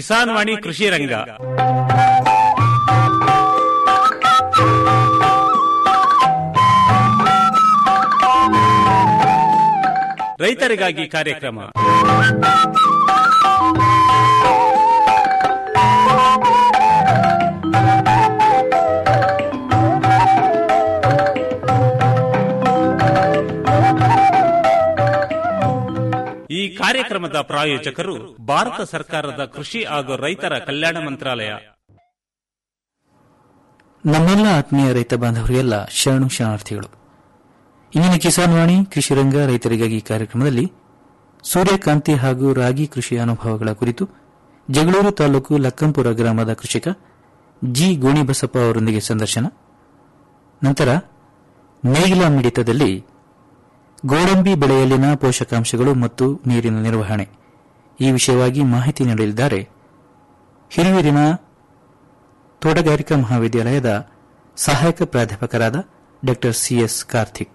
ಕಿಸಾನ್ ವಾಣಿ ಕೃಷಿ ರಂಗ ರೈತರಿಗಾಗಿ ಕಾರ್ಯಕ್ರಮ ಈ ಕಾರ್ಯಕ್ರಮದ ಪ್ರಾಯೋಜಕರು ಭಾರತ ಸರ್ಕಾರದ ಕೃಷಿ ಹಾಗೂ ರೈತರ ಕಲ್ಯಾಣ ಮಂತ್ರಾಲಯ ನಮ್ಮೆಲ್ಲ ಆತ್ಮೀಯ ರೈತ ಬಾಂಧವರಿಗೆಲ್ಲ ಶರಣು ಶರಣಾರ್ಥಿಗಳು ಇಂದಿನ ಕಿಸಾನ್ ವಾಣಿ ಕೃಷಿ ರಂಗ ರೈತರಿಗಾಗಿ ಕಾರ್ಯಕ್ರಮದಲ್ಲಿ ಸೂರ್ಯಕಾಂತಿ ಹಾಗೂ ರಾಗಿ ಕೃಷಿ ಅನುಭವಗಳ ಕುರಿತು ಜಗಳೂರು ತಾಲೂಕು ಲಕ್ಕಂಪುರ ಗ್ರಾಮದ ಕೃಷಿಕ ಜಿ ಗೋಣಿಬಸಪ್ಪ ಅವರೊಂದಿಗೆ ಸಂದರ್ಶನ ನಂತರ ನೇಗಿಲ ಮಿಡಿತದಲ್ಲಿ ಗೋಡಂಬಿ ಬೆಳೆಯಲ್ಲಿನ ಪೋಷಕಾಂಶಗಳು ಮತ್ತು ನೀರಿನ ನಿರ್ವಹಣೆ ಈ ವಿಷಯವಾಗಿ ಮಾಹಿತಿ ನೀಡಲಿದ್ದಾರೆ ಹಿರಿಯೂರಿನ ತೋಟಗಾರಿಕಾ ಮಹಾವಿದ್ಯಾಲಯದ ಸಹಾಯಕ ಪ್ರಾಧ್ಯಾಪಕರಾದ ಡಾ ಸಿಎಸ್ ಕಾರ್ತಿಕ್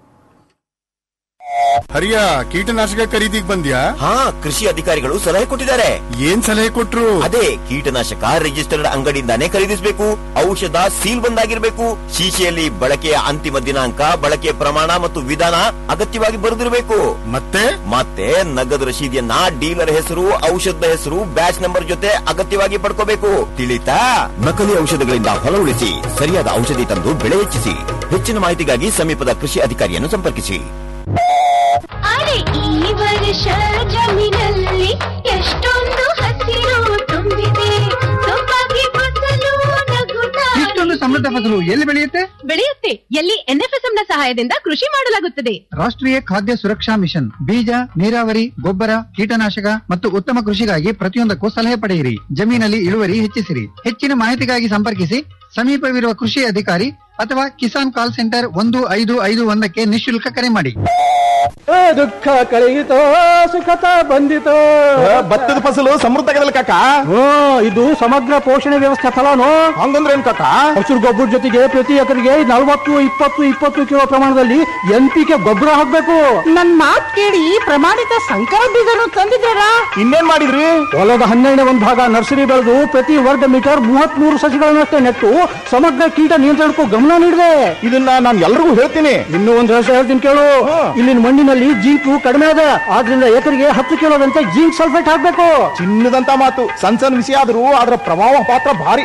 ಹರಿಯ ಕೀಟನಾಶಕ ಖರೀದಿಗ್ ಬಂದ್ಯಾ ಹಾ ಕೃಷಿ ಅಧಿಕಾರಿಗಳು ಸಲಹೆ ಕೊಟ್ಟಿದ್ದಾರೆ ಏನ್ ಸಲಹೆ ಕೊಟ್ರು ಅದೇ ಕೀಟನಾಶಕ ರಿಜಿಸ್ಟರ್ಡ್ ಅಂಗಡಿಯಿಂದಾನೇ ಖರೀದಿಸಬೇಕು ಔಷಧ ಸೀಲ್ ಬಂದಾಗಿರ್ಬೇಕು ಶೀಶೆಯಲ್ಲಿ ಬಳಕೆಯ ಅಂತಿಮ ದಿನಾಂಕ ಬಳಕೆಯ ಪ್ರಮಾಣ ಮತ್ತು ವಿಧಾನ ಅಗತ್ಯವಾಗಿ ಬರೆದಿರಬೇಕು ಮತ್ತೆ ಮತ್ತೆ ನಗದು ರಶೀದಿಯನ್ನ ಡೀಲರ್ ಹೆಸರು ಔಷಧದ ಹೆಸರು ಬ್ಯಾಚ್ ನಂಬರ್ ಜೊತೆ ಅಗತ್ಯವಾಗಿ ಪಡ್ಕೋಬೇಕು ತಿಳಿತಾ ನಕಲಿ ಔಷಧಗಳಿಂದ ಹೊಲ ಉಳಿಸಿ ಸರಿಯಾದ ಔಷಧಿ ತಂದು ಬೆಳೆ ಹೆಚ್ಚಿಸಿ ಹೆಚ್ಚಿನ ಮಾಹಿತಿಗಾಗಿ ಸಮೀಪದ ಕೃಷಿ ಅಧಿಕಾರಿಯನ್ನು ಸಂಪರ್ಕಿಸಿ ಅರೆ ಈ ವರ್ಷ ಜಮೀನಲ್ಲಿ ಎಷ್ಟೊಂದು ಹಸಿರು ತುಂಬಿದೆ ಸೊಬಗೆ ಫಸಲು ನಗುತ್ತಾ ಇಷ್ಟೊಂದು ಸಮೃದ್ಧ ಫಸಲು ಎಲ್ಲಿ ಬೆಳೆಯುತ್ತೆ ಬೆಳೆಯುತ್ತೆ ಎಲ್ಲಿ ಎನ್ಎಫ್ಎಸ್ಎಂ ನ ಸಹಾಯದಿಂದ ಕೃಷಿ ಮಾಡಲಾಗುತ್ತದೆ ರಾಷ್ಟ್ರೀಯ ಖಾದ್ಯ ಸುರಕ್ಷಾ ಮಿಷನ್ ಬೀಜ ನೀರಾವರಿ ಗೊಬ್ಬರ ಕೀಟನಾಶಕ ಮತ್ತು ಉತ್ತಮ ಕೃಷಿಗಾಗಿ ಪ್ರತಿಯೊಂದಕ್ಕೂ ಸಲಹೆ ಪಡೆಯಿರಿ ಜಮೀನಲ್ಲಿ ಇಳುವರಿ ಹೆಚ್ಚಿಸಿರಿ ಹೆಚ್ಚಿನ ಮಾಹಿತಿಗಾಗಿ ಸಂಪರ್ಕಿಸಿ ಸಮೀಪವಿರುವ ಕೃಷಿ ಅಧಿಕಾರಿ ಅಥವಾ ಕಿಸಾನ್ ಕಾಲ್ ಸೆಂಟರ್ ಒಂದು ಐದು ಐದು ಒಂದಕ್ಕೆ ನಿಶುಲ್ಕ ಕರೆ ಮಾಡಿ ದುಃಖ ಕಳೆಯಿತೋ ಸುಖತ ಬಂದಿತೋ ಭತ್ತದ ಫಸಲು ಸಮೃದ್ಧ ಕಾಕ ಇದು ಸಮಗ್ರ ಪೋಷಣೆ ವ್ಯವಸ್ಥೆ ಫಲಾನು ಹಂಗಂದ್ರೆ ಏನ್ ಕಾಕ ಹಸಿರು ಗೊಬ್ಬರ ಜೊತೆಗೆ ಪ್ರತಿ ಎಕರೆಗೆ ನಲವತ್ತು ಇಪ್ಪತ್ತು ಇಪ್ಪತ್ತು ಕಿಲೋ ಪ್ರಮಾಣದಲ್ಲಿ ಎನ್ ಪಿ ಕೆ ಗೊಬ್ಬರ ಹಾಕ್ಬೇಕು ನನ್ ಮಾತ್ ಕೇಳಿ ಪ್ರಮಾಣಿತ ಸಂಕರ ಬೀಜನು ತಂದಿದ್ದಾರಾ ಇನ್ನೇನ್ ಮಾಡಿದ್ರಿ ಹೊಲದ ಹನ್ನೆರಡನೇ ಒಂದು ಭಾಗ ನರ್ಸರಿ ಬೆಳೆದು ಪ್ರತಿ ವರ್ಗ ಮೀಟರ್ ಮೂವತ್ತ್ ಮೂರು ಸಸಿಗಳನ್ನಷ್ಟೇ ನೆಟ್ಟು ಸಮಗ್ರ ಕೀಟ ನಿಯಂತ್ರಣಕ್ಕೂ ಗಮನ ನೀಡಿದೆ ಇದನ್ನ ನಾನು ಎಲ್ರಿಗೂ ಹೇಳ್ತೀನಿ ಇನ್ನೂ ಒಂದು ರಹಸ್ಯ ಹೇಳ್ತೀನಿ ಕೇಳು ಇಲ್ಲಿನ ಮಣ್ಣಿನಲ್ಲಿ ಜಿಂಕು ಕಡಿಮೆ ಅದ ಆದ್ರಿಂದ ಎಕರೆಗೆ ಹತ್ತು ಕಿಲೋದಂತೆ ಜಿಂಕ್ ಸಲ್ಫೇಟ್ ಹಾಕ್ಬೇಕು ಚಿನ್ನದಂತ ಮಾತು ಸಣ್ಣ ಸಣ್ಣ ವಿಷಯ ಆದ್ರೂ ಅದರ ಪ್ರಭಾವ ಪಾತ್ರ ಭಾರಿ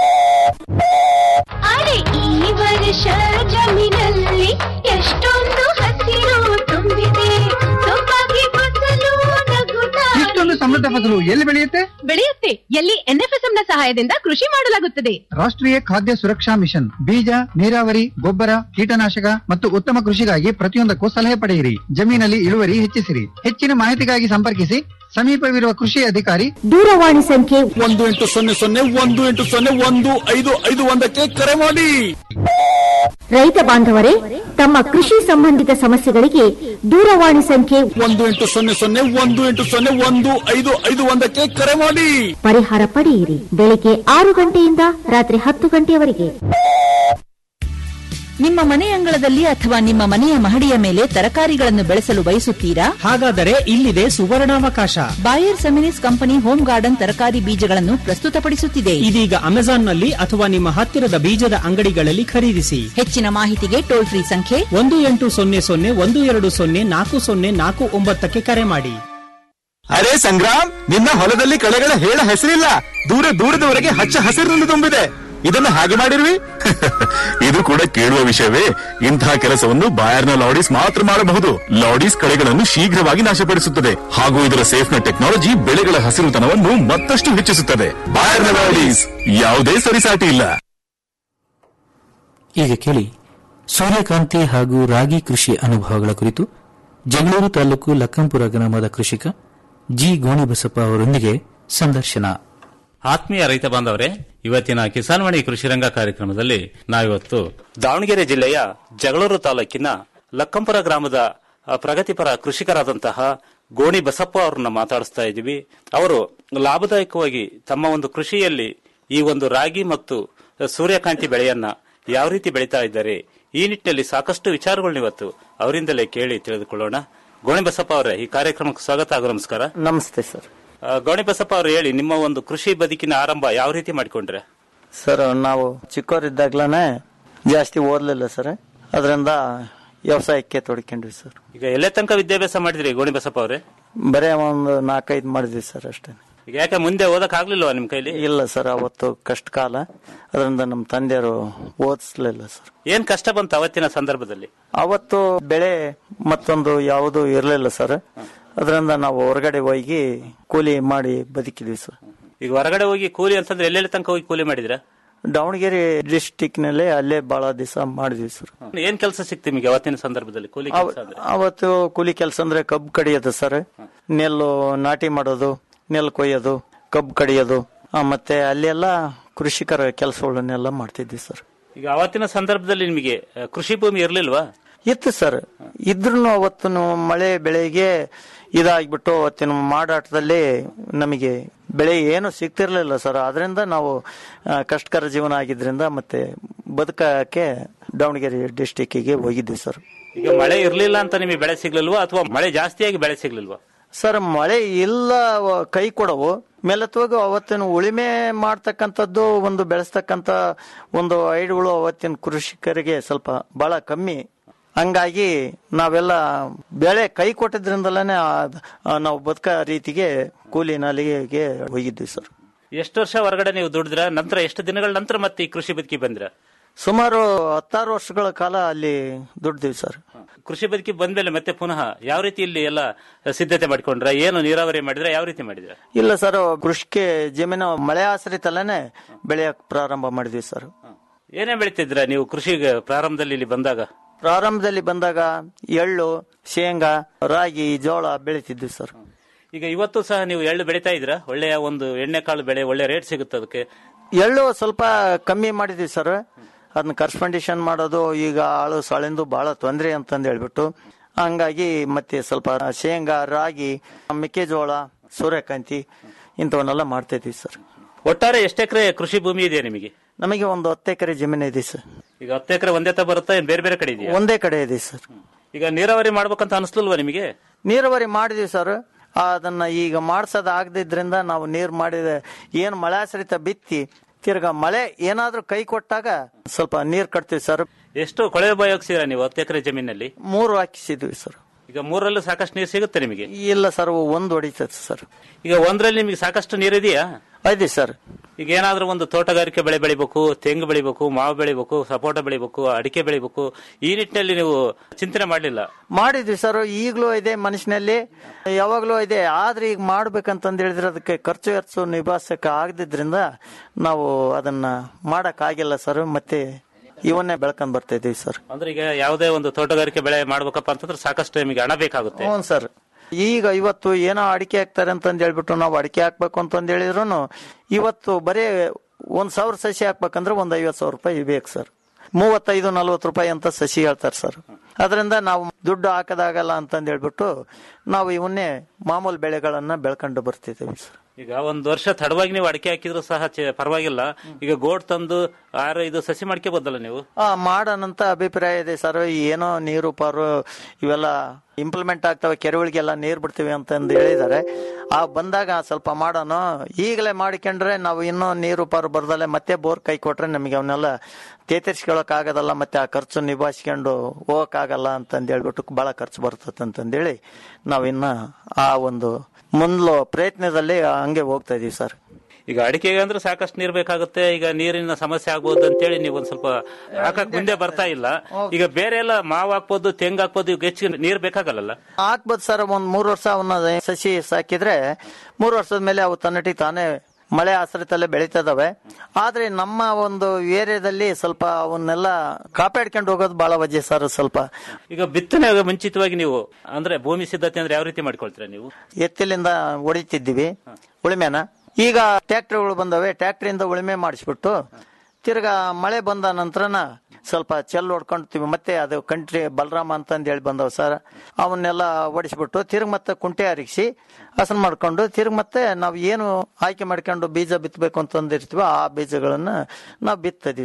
ಅರೆ ಈ ವರ್ಷ ಜಮೀನಲ್ಲಿ ಎಷ್ಟೊಂದು ಹಸಿರು ತುಂಬಿದೆ ಸೊಬಗೆ ಫಸಲು ನಗುತ್ತಾ ಇಷ್ಟೊಂದು ಸಮೃದ್ಧ ಫಸಲು ಎಲ್ಲಿ ಬೆಳೆಯುತ್ತೆ ಬೆಳೆಯುತ್ತೆ ಎಲ್ಲಿ ಎನ್ಎಫ್ಎಸ್ಎಂ ನ ಸಹಾಯದಿಂದ ಕೃಷಿ ಮಾಡಲಾಗುತ್ತದೆ ರಾಷ್ಟ್ರೀಯ ಖಾದ್ಯ ಸುರಕ್ಷಾ ಮಿಷನ್ ಬೀಜ ನೀರಾವರಿ ಗೊಬ್ಬರ ಕೀಟನಾಶಕ ಮತ್ತು ಉತ್ತಮ ಕೃಷಿಗಾಗಿ ಪ್ರತಿಯೊಂದಕ್ಕೂ ಸಲಹೆ ಪಡೆಯಿರಿ ಜಮೀನಲ್ಲಿ ಇಳುವರಿ ಹೆಚ್ಚಿಸಿರಿ ಹೆಚ್ಚಿನ ಮಾಹಿತಿಗಾಗಿ ಸಂಪರ್ಕಿಸಿ ಸಮೀಪವಿರುವ ಕೃಷಿ ಅಧಿಕಾರಿ ದೂರವಾಣಿ ಸಂಖ್ಯೆ ಒಂದು ಎಂಟು ಸೊನ್ನೆ ಸೊನ್ನೆ ಒಂದು ಎಂಟು ಸೊನ್ನೆ ಒಂದು ಐದು ಐದು ಒಂದಕ್ಕೆ ಕರೆ ಮಾಡಿ ರೈತ ಬಾಂಧವರೇ ತಮ್ಮ ಕೃಷಿ ಸಂಬಂಧಿತ ಸಮಸ್ಯೆಗಳಿಗೆ ದೂರವಾಣಿ ಸಂಖ್ಯೆ ಒಂದು ಎಂಟು ಸೊನ್ನೆ ಸೊನ್ನೆ ಒಂದು ಎಂಟು ಸೊನ್ನೆ ಒಂದು ಐದು ಐದು ಒಂದಕ್ಕೆ ಕರೆ ಮಾಡಿ ಪರಿಹಾರ ಪಡೆಯಿರಿ ಬೆಳಿಗ್ಗೆ ಆರು ಗಂಟೆಯಿಂದ ರಾತ್ರಿ ಹತ್ತು ಗಂಟೆಯವರೆಗೆ ನಿಮ್ಮ ಮನೆ ಅಂಗಳದಲ್ಲಿ ಅಥವಾ ನಿಮ್ಮ ಮನೆಯ ಮಹಡಿಯ ಮೇಲೆ ತರಕಾರಿಗಳನ್ನು ಬೆಳೆಸಲು ಬಯಸುತ್ತೀರಾ ಹಾಗಾದರೆ ಇಲ್ಲಿದೆ ಸುವರ್ಣಾವಕಾಶ Bayer Seminis company home garden ತರಕಾರಿ ಬೀಜಗಳನ್ನು ಪ್ರಸ್ತುತಪಡಿಸುತ್ತಿದೆ ಇದೀಗ ಅಮೆಜಾನ್ನಲ್ಲಿ ಅಥವಾ ನಿಮ್ಮ ಹತ್ತಿರದ ಬೀಜದ ಅಂಗಡಿಗಳಲ್ಲಿ ಖರೀದಿಸಿ ಹೆಚ್ಚಿನ ಮಾಹಿತಿಗೆ ಟೋಲ್ ಫ್ರೀ ಸಂಖ್ಯೆ ಒಂದು ಎಂಟು ಸೊನ್ನೆ ಸೊನ್ನೆ ಒಂದು ಎರಡು ಸೊನ್ನೆ ನಾಲ್ಕು ಸೊನ್ನೆ ನಾಲ್ಕು ಒಂಬತ್ತಕ್ಕೆ ಕರೆ ಮಾಡಿ ಅರೆ ಸಂಗ್ರಾಮ್ ನಿನ್ನ ಹೊಲದಲ್ಲಿ ಕಳೆಗಳ ಹೇಳ ಹೆಸರಿಲ್ಲ ದೂರ ದೂರದವರೆಗೆ ಹಚ್ಚ ಹಸಿರಿನಿಂದ ತುಂಬಿದೆ ಇದನ್ನು ಹಾಗೆ ಮಾಡಿರ್ವಿ ಇದು ಕೂಡ ಕೇಳುವ ವಿಷಯವೇ ಇಂತಹ ಕೆಲಸವನ್ನು ಬಾಯರ್ನ ಲಾಡೀಸ್ ಮಾತ್ರ ಮಾಡಬಹುದು ಲಾಡೀಸ್ ಕಳೆಗಳನ್ನು ಶೀಘ್ರವಾಗಿ ನಾಶಪಡಿಸುತ್ತದೆ ಹಾಗೂ ಇದರ ಸೇಫ್ನ ಟೆಕ್ನಾಲಜಿ ಬೆಳೆಗಳ ಹಸಿರುತನವನ್ನು ಮತ್ತಷ್ಟು ಹೆಚ್ಚಿಸುತ್ತದೆ ಬಾಯರ್ನ ಲಾಡೀಸ್ ಯಾವುದೇ ಸರಿಸಾಟಿ ಇಲ್ಲ ಈಗ ಕೇಳಿ ಸೂರ್ಯಕಾಂತಿ ಹಾಗೂ ರಾಗಿ ಕೃಷಿ ಅನುಭವಗಳ ಕುರಿತು ಜಗಳೂರು ತಾಲೂಕು ಲಕ್ಕಂಪುರ ಗ್ರಾಮದ ಕೃಷಿಕ ಜಿ ಗೋಣಿಬಸಪ್ಪ ಅವರೊಂದಿಗೆ ಸಂದರ್ಶನ ಆತ್ಮೀಯ ರೈತ ಬಾಂಧವರೇ ಇವತ್ತಿನ ಕಿಸಾನ್ವಾಣಿ ಕೃಷಿ ರಂಗ ಕಾರ್ಯಕ್ರಮದಲ್ಲಿ ನಾವಿವತ್ತು ದಾವಣಗೆರೆ ಜಿಲ್ಲೆಯ ಜಗಳೂರು ತಾಲೂಕಿನ ಲಕ್ಕಂಪುರ ಗ್ರಾಮದ ಆ, ಪ್ರಗತಿಪರ ಕೃಷಿಕರಾದಂತಹ ಗೋಣಿ ಬಸಪ್ಪ ಅವರನ್ನ ಮಾತಾಡಿಸ್ತಾ ಇದ್ದೀವಿ ಅವರು ಲಾಭದಾಯಕವಾಗಿ ತಮ್ಮ ಒಂದು ಕೃಷಿಯಲ್ಲಿ ಈ ಒಂದು ರಾಗಿ ಮತ್ತು ಸೂರ್ಯಕಾಂತಿ ಬೆಳೆಯನ್ನ ಯಾವ ರೀತಿ ಬೆಳೀತಾ ಇದ್ದಾರೆ ಈ ನಿಟ್ಟಿನಲ್ಲಿ ಸಾಕಷ್ಟು ವಿಚಾರಗಳನ್ನ ಇವತ್ತು ಅವರಿಂದಲೇ ಕೇಳಿ ತಿಳಿದುಕೊಳ್ಳೋಣ ಗೋಣಿ ಬಸಪ್ಪ ಅವರೇ ಈ ಕಾರ್ಯಕ್ರಮಕ್ಕೆ ಸ್ವಾಗತ ಹಾಗೂ ನಮಸ್ಕಾರ ನಮಸ್ತೆ ಸರ್ ಆ, ಗೌಣಿಬಸಪ್ಪ ಅವರು ಹೇಳಿ ನಿಮ್ಮ ಒಂದು ಕೃಷಿ ಬದುಕಿನ ಆರಂಭ ಯಾವ ರೀತಿ ಮಾಡಿಕೊಂಡ್ರೆ ಸರ್ ನಾವು ಚಿಕ್ಕವರಿದ್ದಾಗ್ಲೇ ಜಾಸ್ತಿ ಓದ್ಲಿಲ್ಲ ಸರ್ ಅದರಿಂದ ವ್ಯವಸಾಯಕ್ಕೆ ತೊಡ್ಕೊಂಡ್ವಿ ಸರ್ ಈಗ ಎಲ್ಲೇ ತನಕ ವಿದ್ಯಾಭ್ಯಾಸ ಮಾಡಿದ್ರಿ ಗೋಣಿಬಸಪ್ಪ ಅವರೇ ಬರೇ ಒಂದು ನಾಲ್ಕೈದು ಮಾಡಿದ್ವಿ ಸರ್ ಅಷ್ಟೇ ಈಗ ಯಾಕೆ ಮುಂದೆ ಓದಕ್ ಆಗ್ಲಿಲ್ವಾ ನಿಮ್ ಕೈಲಿ ಇಲ್ಲ ಸರ್ ಅವತ್ತು ಕಷ್ಟ ಕಾಲ ಅದರಿಂದ ನಮ್ಮ ತಂದೆಯವರು ಓದಿಸ್ಲಿಲ್ಲ ಸರ್ ಏನ್ ಕಷ್ಟ ಬಂತು ಅವತ್ತಿನ ಸಂದರ್ಭದಲ್ಲಿ ಅವತ್ತು ಬೆಳೆ ಮತ್ತೊಂದು ಯಾವುದು ಇರಲಿಲ್ಲ ಸರ್ ಅದರಿಂದ ನಾವು ಹೊರಗಡೆ ಹೋಗಿ ಕೂಲಿ ಮಾಡಿ ಬದುಕಿದ್ವಿ ಸರ್ ಈಗ ಹೊರಗಡೆ ಹೋಗಿ ಕೂಲಿ ಅಂತಂದ್ರೆ ಎಲ್ಲೆಲ್ಲಿ ತನಕ ಹೋಗಿ ಕೂಲಿ ಮಾಡಿದ್ರ ದಾವಣಗೆರೆ ಡಿಸ್ಟಿಕ್ ನಲ್ಲಿ ಅಲ್ಲೇ ಬಹಳ ದಿವಸ ಮಾಡಿದ್ವಿ ಸರ್ ಏನ್ ಕೆಲಸ ಸಿಕ್ತು ನಿಮಗೆ ಅವತ್ತಿನ ಸಂದರ್ಭದಲ್ಲಿ ಕೂಲಿ ಅವ- ಕೆಲಸ ಅಂದ್ರೆ ಅವತ್ತು ಕೂಲಿ ಕೆಲಸ ಅಂದ್ರೆ ಕಬ್ಬು ಕಡಿಯೋದು ಸರ್ ನೆಲ್ಲು ನಾಟಿ ಮಾಡೋದು ನೆಲ್ಲು ಕೊಯ್ಯೋದು ಕಬ್ಬು ಕಡಿಯೋದು ಆ, ಮತ್ತೆ ಅಲ್ಲೆಲ್ಲ ಕೃಷಿಕರ ಕೆಲಸಗಳನ್ನೆಲ್ಲ ಮಾಡ್ತಿದ್ವಿ ಸರ್ ಈಗ ಅವತ್ತಿನ ಸಂದರ್ಭದಲ್ಲಿ ನಿಮಗೆ ಆ, ಕೃಷಿ ಭೂಮಿ ಇರ್ಲಿಲ್ವಾ ಇತ್ತು ಸರ್ ಇದ್ರೂ ಅವತ್ತು ಮಳೆ ಬೆಳೆಗೆ ಇದಾಗ್ಬಿಟ್ಟು ಅವತ್ತಿನ ಮಾಡಾಟದಲ್ಲಿ ನಮಗೆ ಬೆಳೆ ಏನು ಸಿಗ್ತಿರ್ಲಿಲ್ಲ ಸರ್ ಅದರಿಂದ ನಾವು ಆ, ಕಷ್ಟಕರ ಜೀವನ ಆಗಿದ್ರಿಂದ ಮತ್ತೆ ಬದುಕಕ್ಕೆ ದಾವಣಗೆರೆ ಡಿಸ್ಟಿಕ್ಕಿಗೆ ಹೋಗಿದ್ವಿ ಸರ್ ಈಗ ಮಳೆ ಇರ್ಲಿಲ್ಲ ಅಂತ ನಿಮಗೆ ಬೆಳೆ ಸಿಗ್ಲಿಲ್ವಾ ಅಥವಾ ಮಳೆ ಜಾಸ್ತಿಯಾಗಿ ಬೆಳೆ ಸಿಗ್ಲಿಲ್ವಾ ಸರ್ ಮಳೆ ಇಲ್ಲ ಅವ- ಕೈ ಕೊಡವು ಮೇಲತ್ವಾಗ ಅವತ್ತಿನ ಉಳಿಮೆ ಮಾಡ್ತಕ್ಕಂಥದ್ದು ಒಂದು ಬೆಳೆಸ್ತಕ್ಕಂಥ ಒಂದು ಐಡ್ಗಳು ಅವತ್ತಿನ ಕೃಷಿಕರಿಗೆ ಸ್ವಲ್ಪ ಬಹಳ ಕಮ್ಮಿ ಹಂಗಾಗಿ ನಾವೆಲ್ಲ ಬೆಳೆ ಕೈ ಕೊಟ್ಟಿದ್ರಿಂದಲೇ ನಾವು ಬದುಕ ರೀತಿಗೆ ಕೂಲಿ ನಾಲಿಗೆಗೆ ಹೋಗಿದ್ವಿ ಸರ್ ಎಷ್ಟು ವರ್ಷ ಹೊರಗಡೆ ನೀವು ದುಡಿದ್ರ ನಂತರ ಎಷ್ಟು ದಿನಗಳ ನಂತರ ಮತ್ತೆ ಈ ಕೃಷಿ ಬದುಕಿ ಬಂದ್ರ ಸುಮಾರು ಹತ್ತಾರು ವರ್ಷಗಳ ಕಾಲ ಅಲ್ಲಿ ದುಡ್ದಿವಿ ಸರ್ ಕೃಷಿ ಬದುಕಿ ಬಂದ್ಮೇಲೆ ಮತ್ತೆ ಪುನಃ ಯಾವ ರೀತಿ ಇಲ್ಲಿ ಎಲ್ಲ ಸಿದ್ಧತೆ ಮಾಡ್ಕೊಂಡ್ರ ಏನು ನೀರಾವರಿ ಮಾಡಿದ್ರ ಯಾವ ರೀತಿ ಮಾಡಿದ್ರ ಇಲ್ಲ ಸರ್ ಕೃಷಿಗೆ ಜಮೀನು ಮಳೆ ಆಶ್ರಿತಲ್ಲೇ ಬೆಳೆಯಕ್ ಪ್ರಾರಂಭ ಮಾಡಿದ್ವಿ ಸರ್ ಏನೇ ಬೆಳಿತಿದ್ರ ನೀವು ಕೃಷಿಗೆ ಪ್ರಾರಂಭದಲ್ಲಿ ಇಲ್ಲಿ ಬಂದಾಗ ಪ್ರಾರಂಭದಲ್ಲಿ ಬಂದಾಗ ಎಳ್ಳು ಶೇಂಗಾ ರಾಗಿ ಜೋಳ ಬೆಳಿತಿದ್ವಿ ಸರ್ ಈಗ ಇವತ್ತು ಸಹ ನೀವು ಎಳ್ಳು ಬೆಳಿತಾ ಇದ್ರ ಒಳ್ಳೆಯ ಒಂದು ಎಣ್ಣೆಕಾಳು ಬೆಳೆ ಒಳ್ಳೆ ರೇಟ್ ಸಿಗುತ್ತೆ ಅದಕ್ಕೆ ಎಳ್ಳು ಸ್ವಲ್ಪ ಕಮ್ಮಿ ಮಾಡಿದ್ವಿ ಸರ್ ಅದನ್ನ ಕರ್ಸ್ಪಂಡಿಷನ್ ಮಾಡೋದು ಈಗ ಆಳು ಸಾಳಿಂದು ಬಹಳ ತೊಂದರೆ ಅಂತಂದು ಹೇಳ್ಬಿಟ್ಟು ಹಂಗಾಗಿ ಮತ್ತೆ ಸ್ವಲ್ಪ ಶೇಂಗಾ ರಾಗಿ ಮೆಕ್ಕೆಜೋಳ ಸೂರ್ಯಕಾಂತಿ ಇಂಥವನ್ನೆಲ್ಲ ಮಾಡ್ತಾ ಇದ್ವಿ ಸರ್ ಒಟ್ಟಾರೆ ಎಷ್ಟು ಎಕರೆ ಕೃಷಿ ಭೂಮಿ ಇದೆ ನಿಮಗೆ ನಮಗೆ ಒಂದು ಹತ್ತು ಎಕರೆ ಜಮೀನು ಇದೆ ಸರ್ ಈಗ ಹತ್ತು ಎಕರೆ ಒಂದೇ ತ ಬರುತ್ತಾ ಏನ್ ಬೇರೆ ಬೇರೆ ಕಡೆ ಇದೆಯಾ ಒಂದೇ ಕಡೆ ಇದೆ ಸರ್ ಈಗ ನೀರಾವರಿ ಮಾಡ್ಬೇಕಂತ ಅನಿಸ್ಲಿಲ್ವಾ ನಿಮಗೆ ನೀರಾವರಿ ಮಾಡಿದ್ವಿ ಸರ್ ಅದನ್ನ ಈಗ ಮಾಡ್ಸೋದ್ ಆಗದಿದ್ರಿಂದ ನಾವು ನೀರು ಮಾಡಿದ ಏನು ಮಳೆಯಾಶ್ರಿತ ಬಿತ್ತಿ ತಿರ್ಗಾ ಮಳೆ ಏನಾದ್ರೂ ಕೈ ಕೊಟ್ಟಾಗ ಸ್ವಲ್ಪ ನೀರ್ ಕಟ್ತೀವಿ ಸರ್ ಎಷ್ಟು ಕೊಳವೆ ಉಪಯೋಗಿಸಿರ ನೀವು ಹತ್ತು ಎಕರೆ ಜಮೀನಲ್ಲಿ ಮೂರು ಹಾಕಿಸಿದ್ವಿ ಸರ್ ಈಗ ಮೂರಲ್ಲೂ ಸಾಕಷ್ಟು ನೀರು ಸಿಗುತ್ತೆ ನಿಮಗೆ ಇಲ್ಲ ಸರ್ ಒಂದು ಹೊಡಿತದೆ ಸರ್ ಈಗ ಒಂದ್ರಲ್ಲಿ ನಿಮಗೆ ಸಾಕಷ್ಟು ನೀರು ಇದೆಯಾ ಇದೆ ಸರ್ ಈಗ ಏನಾದ್ರೂ ಒಂದು ತೋಟಗಾರಿಕೆ ಬೆಳೆ ಬೆಳಿಬೇಕು ತೆಂಗು ಬೆಳಿಬೇಕು ಮಾವು ಬೆಳಿಬೇಕು ಸಪೋಟ ಬೆಳಿಬೇಕು ಅಡಿಕೆ ಬೆಳಿಬೇಕು ಈ ನಿಟ್ಟಿನಲ್ಲಿ ನೀವು ಚಿಂತನೆ ಮಾಡಲಿಲ್ಲ ಮಾಡಿದ್ವಿ ಸರ್ ಈಗಲೂ ಇದೆ ಮನುಷ್ಯನಲ್ಲಿ ಯಾವಾಗಲೂ ಇದೆ ಆದ್ರೆ ಈಗ ಮಾಡ್ಬೇಕಂತಂದು ಹೇಳಿದ್ರೆ ಅದಕ್ಕೆ ಖರ್ಚು ವೆಚ್ಚ ನಿಭಾಯಿಸಕ್ಕೆ ಆಗದಿದ್ರಿಂದ ನಾವು ಅದನ್ನ ಮಾಡಕ್ ಆಗಿಲ್ಲ ಸರ್ ಮತ್ತೆ ಇವನ್ನೇ ಬೆಳ್ಕೊಂಡ್ ಬರ್ತಾ ಇದೀವಿ ಸರ್ ಅಂದ್ರೆ ಈಗ ಯಾವುದೇ ಒಂದು ತೋಟಗಾರಿಕೆ ಬೆಳೆ ಮಾಡ್ಬೇಕಪ್ಪ ಅಂತಂದ್ರೆ ಸಾಕಷ್ಟು ನಿಮಗೆ ಹಣ ಬೇಕಾಗುತ್ತೆ ಹ್ಞೂ ಸರ್ ಈಗ ಇವತ್ತು ಏನೋ ಅಡಿಕೆ ಹಾಕ್ತಾರೆ ಅಂತಂದು ಹೇಳ್ಬಿಟ್ಟು ನಾವು ಅಡಿಕೆ ಹಾಕ್ಬೇಕು ಅಂತಂದು ಹೇಳಿದ್ರು ಇವತ್ತು ಬರೀ ಒಂದ್ ಸಾವಿರ ಸಸಿ ಹಾಕ್ಬೇಕಂದ್ರೆ ಒಂದ್ ಐವತ್ತು ಸಾವಿರ ರೂಪಾಯಿ ಬೇಕು ಸರ್ ಮೂವತ್ತೈದು ನಲ್ವತ್ತು ರೂಪಾಯಿ ಅಂತ ಸಸಿ ಹೇಳ್ತಾರೆ ಸರ್ ಅದರಿಂದ ನಾವು ದುಡ್ಡು ಹಾಕದಾಗಲ್ಲ ಅಂತಂದು ಹೇಳ್ಬಿಟ್ಟು ನಾವು ಇವನ್ನೇ ಮಾಮೂಲು ಬೆಳೆಗಳನ್ನ ಬೆಳ್ಕೊಂಡು ಬರ್ತಿದ್ದೀವಿ ಸರ್ ಈಗ ಒಂದ್ ವರ್ಷ ತಡವಾಗಿ ನೀವು ಅಡಿಕೆ ಹಾಕಿದ್ರು ಸಹ ಚೆ- ಪರವಾಗಿಲ್ಲ ಈಗ ಗೋಡ್ ತಂದು ಆರು ಇದು ಸಸಿ ಮಾಡ್ಕೋಬೋದಲ್ಲ ನೀವು ಆ ಮಾಡೋಣಂತ ಅಭಿಪ್ರಾಯ ಇದೆ ಸರ್ ಏನೋ ನೀರು ಪಾರು ಇವೆಲ್ಲ ಇಂಪ್ಲಿಮೆಂಟ್ ಆಗ್ತವೆ ಕೆರೆಗಳಿಗೆಲ್ಲ ನೀರು ಬಿಡ್ತೀವಿ ಅಂತಂದು ಹೇಳಿದ್ದಾರೆ ಆ ಬಂದಾಗ ಸ್ವಲ್ಪ ಮಾಡೋಣ ಈಗಲೇ ಮಾಡಿಕೊಂಡ್ರೆ ನಾವು ಇನ್ನೂ ನೀರು ಪಾರು ಬರ್ದಲ್ಲೇ ಮತ್ತೆ ಬೋರ್ ಕೈ ಕೊಟ್ರೆ ನಮಗೆ ಅವನ್ನೆಲ್ಲ ತೇತರಿಸ್ಕೊಳಕ್ ಆಗೋದಲ್ಲ ಮತ್ತೆ ಆ ಖರ್ಚು ನಿಭಾಯಿಸ್ಕೊಂಡು ಹೋಗಕ್ಕಾಗಲ್ಲ ಅಂತಂದು ಹೇಳ್ಬಿಟ್ಟು ಬಹಳ ಖರ್ಚು ಬರ್ತದೆ ಅಂತಂದೇಳಿ ನಾವಿನ್ನ ಆ ಒಂದು ಮುಂದ್ಲು ಪ್ರಯತ್ನದಲ್ಲಿ ಹಂಗೆ ಹೋಗ್ತಾ ಇದೀವಿ ಸರ್ ಈಗ ಅಡಿಕೆಗೆ ಅಂದ್ರೆ ಸಾಕಷ್ಟು ನೀರ್ ಬೇಕಾಗುತ್ತೆ ಈಗ ನೀರಿನ ಸಮಸ್ಯೆ ಆಗ್ಬೋದು ಅಂತೇಳಿ ನೀವು ಒಂದ್ ಸ್ವಲ್ಪ ಹಾಕಕ್ ಮುಂದೆ ಬರ್ತಾ ಇಲ್ಲ ಈಗ ಬೇರೆ ಎಲ್ಲ ಮಾವು ಹಾಕ್ಬೋದು ತೆಂಗು ಹಾಕ್ಬೋದು ಈಗ ಹೆಚ್ಚಿಗೆ ನೀರ್ ಬೇಕಾಗಲ್ಲ ಹಾಕ್ಬೋದು ಸರ್ ಒಂದ್ ಮೂರ್ ವರ್ಷ ಅವನ್ನ ಸಸಿ ಸಾಕಿದ್ರೆ ಮೂರ್ ವರ್ಷದ ಮೇಲೆ ಅವು ತನ್ನಟಿ ತಾನೇ ಮಳೆ ಆಶ್ರಿತಲ್ಲೇ ಬೆಳೀತದವೆ ಆದ್ರೆ ನಮ್ಮ ಒಂದು ಏರಿಯಾದಲ್ಲಿ ಸ್ವಲ್ಪ ಅವನ್ನೆಲ್ಲ ಕಾಪಾಡ್ಕೊಂಡು ಹೋಗೋದು ಬಹಳ ವಜೆ ಸರ್ ಸ್ವಲ್ಪ ಈಗ ಬಿತ್ತನೆ ಮುಂಚಿತವಾಗಿ ನೀವು ಅಂದ್ರೆ ಭೂಮಿ ಸಿದ್ಧತೆ ಅಂದ್ರೆ ಯಾವ ರೀತಿ ಮಾಡ್ಕೊಳ್ತೀರಾ ನೀವು ಎತ್ತಿಲಿಂದ ಹೊಡಿತಿದ್ದೀವಿ ಉಳಿಮೆನ ಈಗ ಟ್ರ್ಯಾಕ್ಟರ್ಗಳು ಬಂದವೆ ಟ್ರ್ಯಾಕ್ಟರಿಂದ ಉಳಿಮೆ ಮಾಡಿಸ್ಬಿಟ್ಟು ತಿರ್ಗಾ ಮಳೆ ಬಂದ ನಂತರನ ಸ್ವಲ್ಪ ಚೆಲ್ ಹೊಡ್ಕೊಂತೀವಿ ಮತ್ತೆ ಅದು ಕಂಟ್ರಿ ಬಲರಾಮ ಅಂತಂದು ಹೇಳಿ ಬಂದವ ಸರ್ ಅವನ್ನೆಲ್ಲ ಓಡಿಸ್ಬಿಟ್ಟು ತಿರ್ಗ ಮತ್ತೆ ಕುಂಟೆ ಹರಿಸಿ ಹಸನ್ ಮಾಡ್ಕೊಂಡು ತಿರ್ಗ ಮತ್ತೆ ನಾವು ಏನು ಆಯ್ಕೆ ಮಾಡ್ಕೊಂಡು ಬೀಜ ಬಿತ್ತಬೇಕು ಅಂತಂದಿರ್ತೀವೋ ಆ ಬೀಜಗಳನ್ನ ನಾವು ಬಿತ್ತದೀವಿ ಸರ್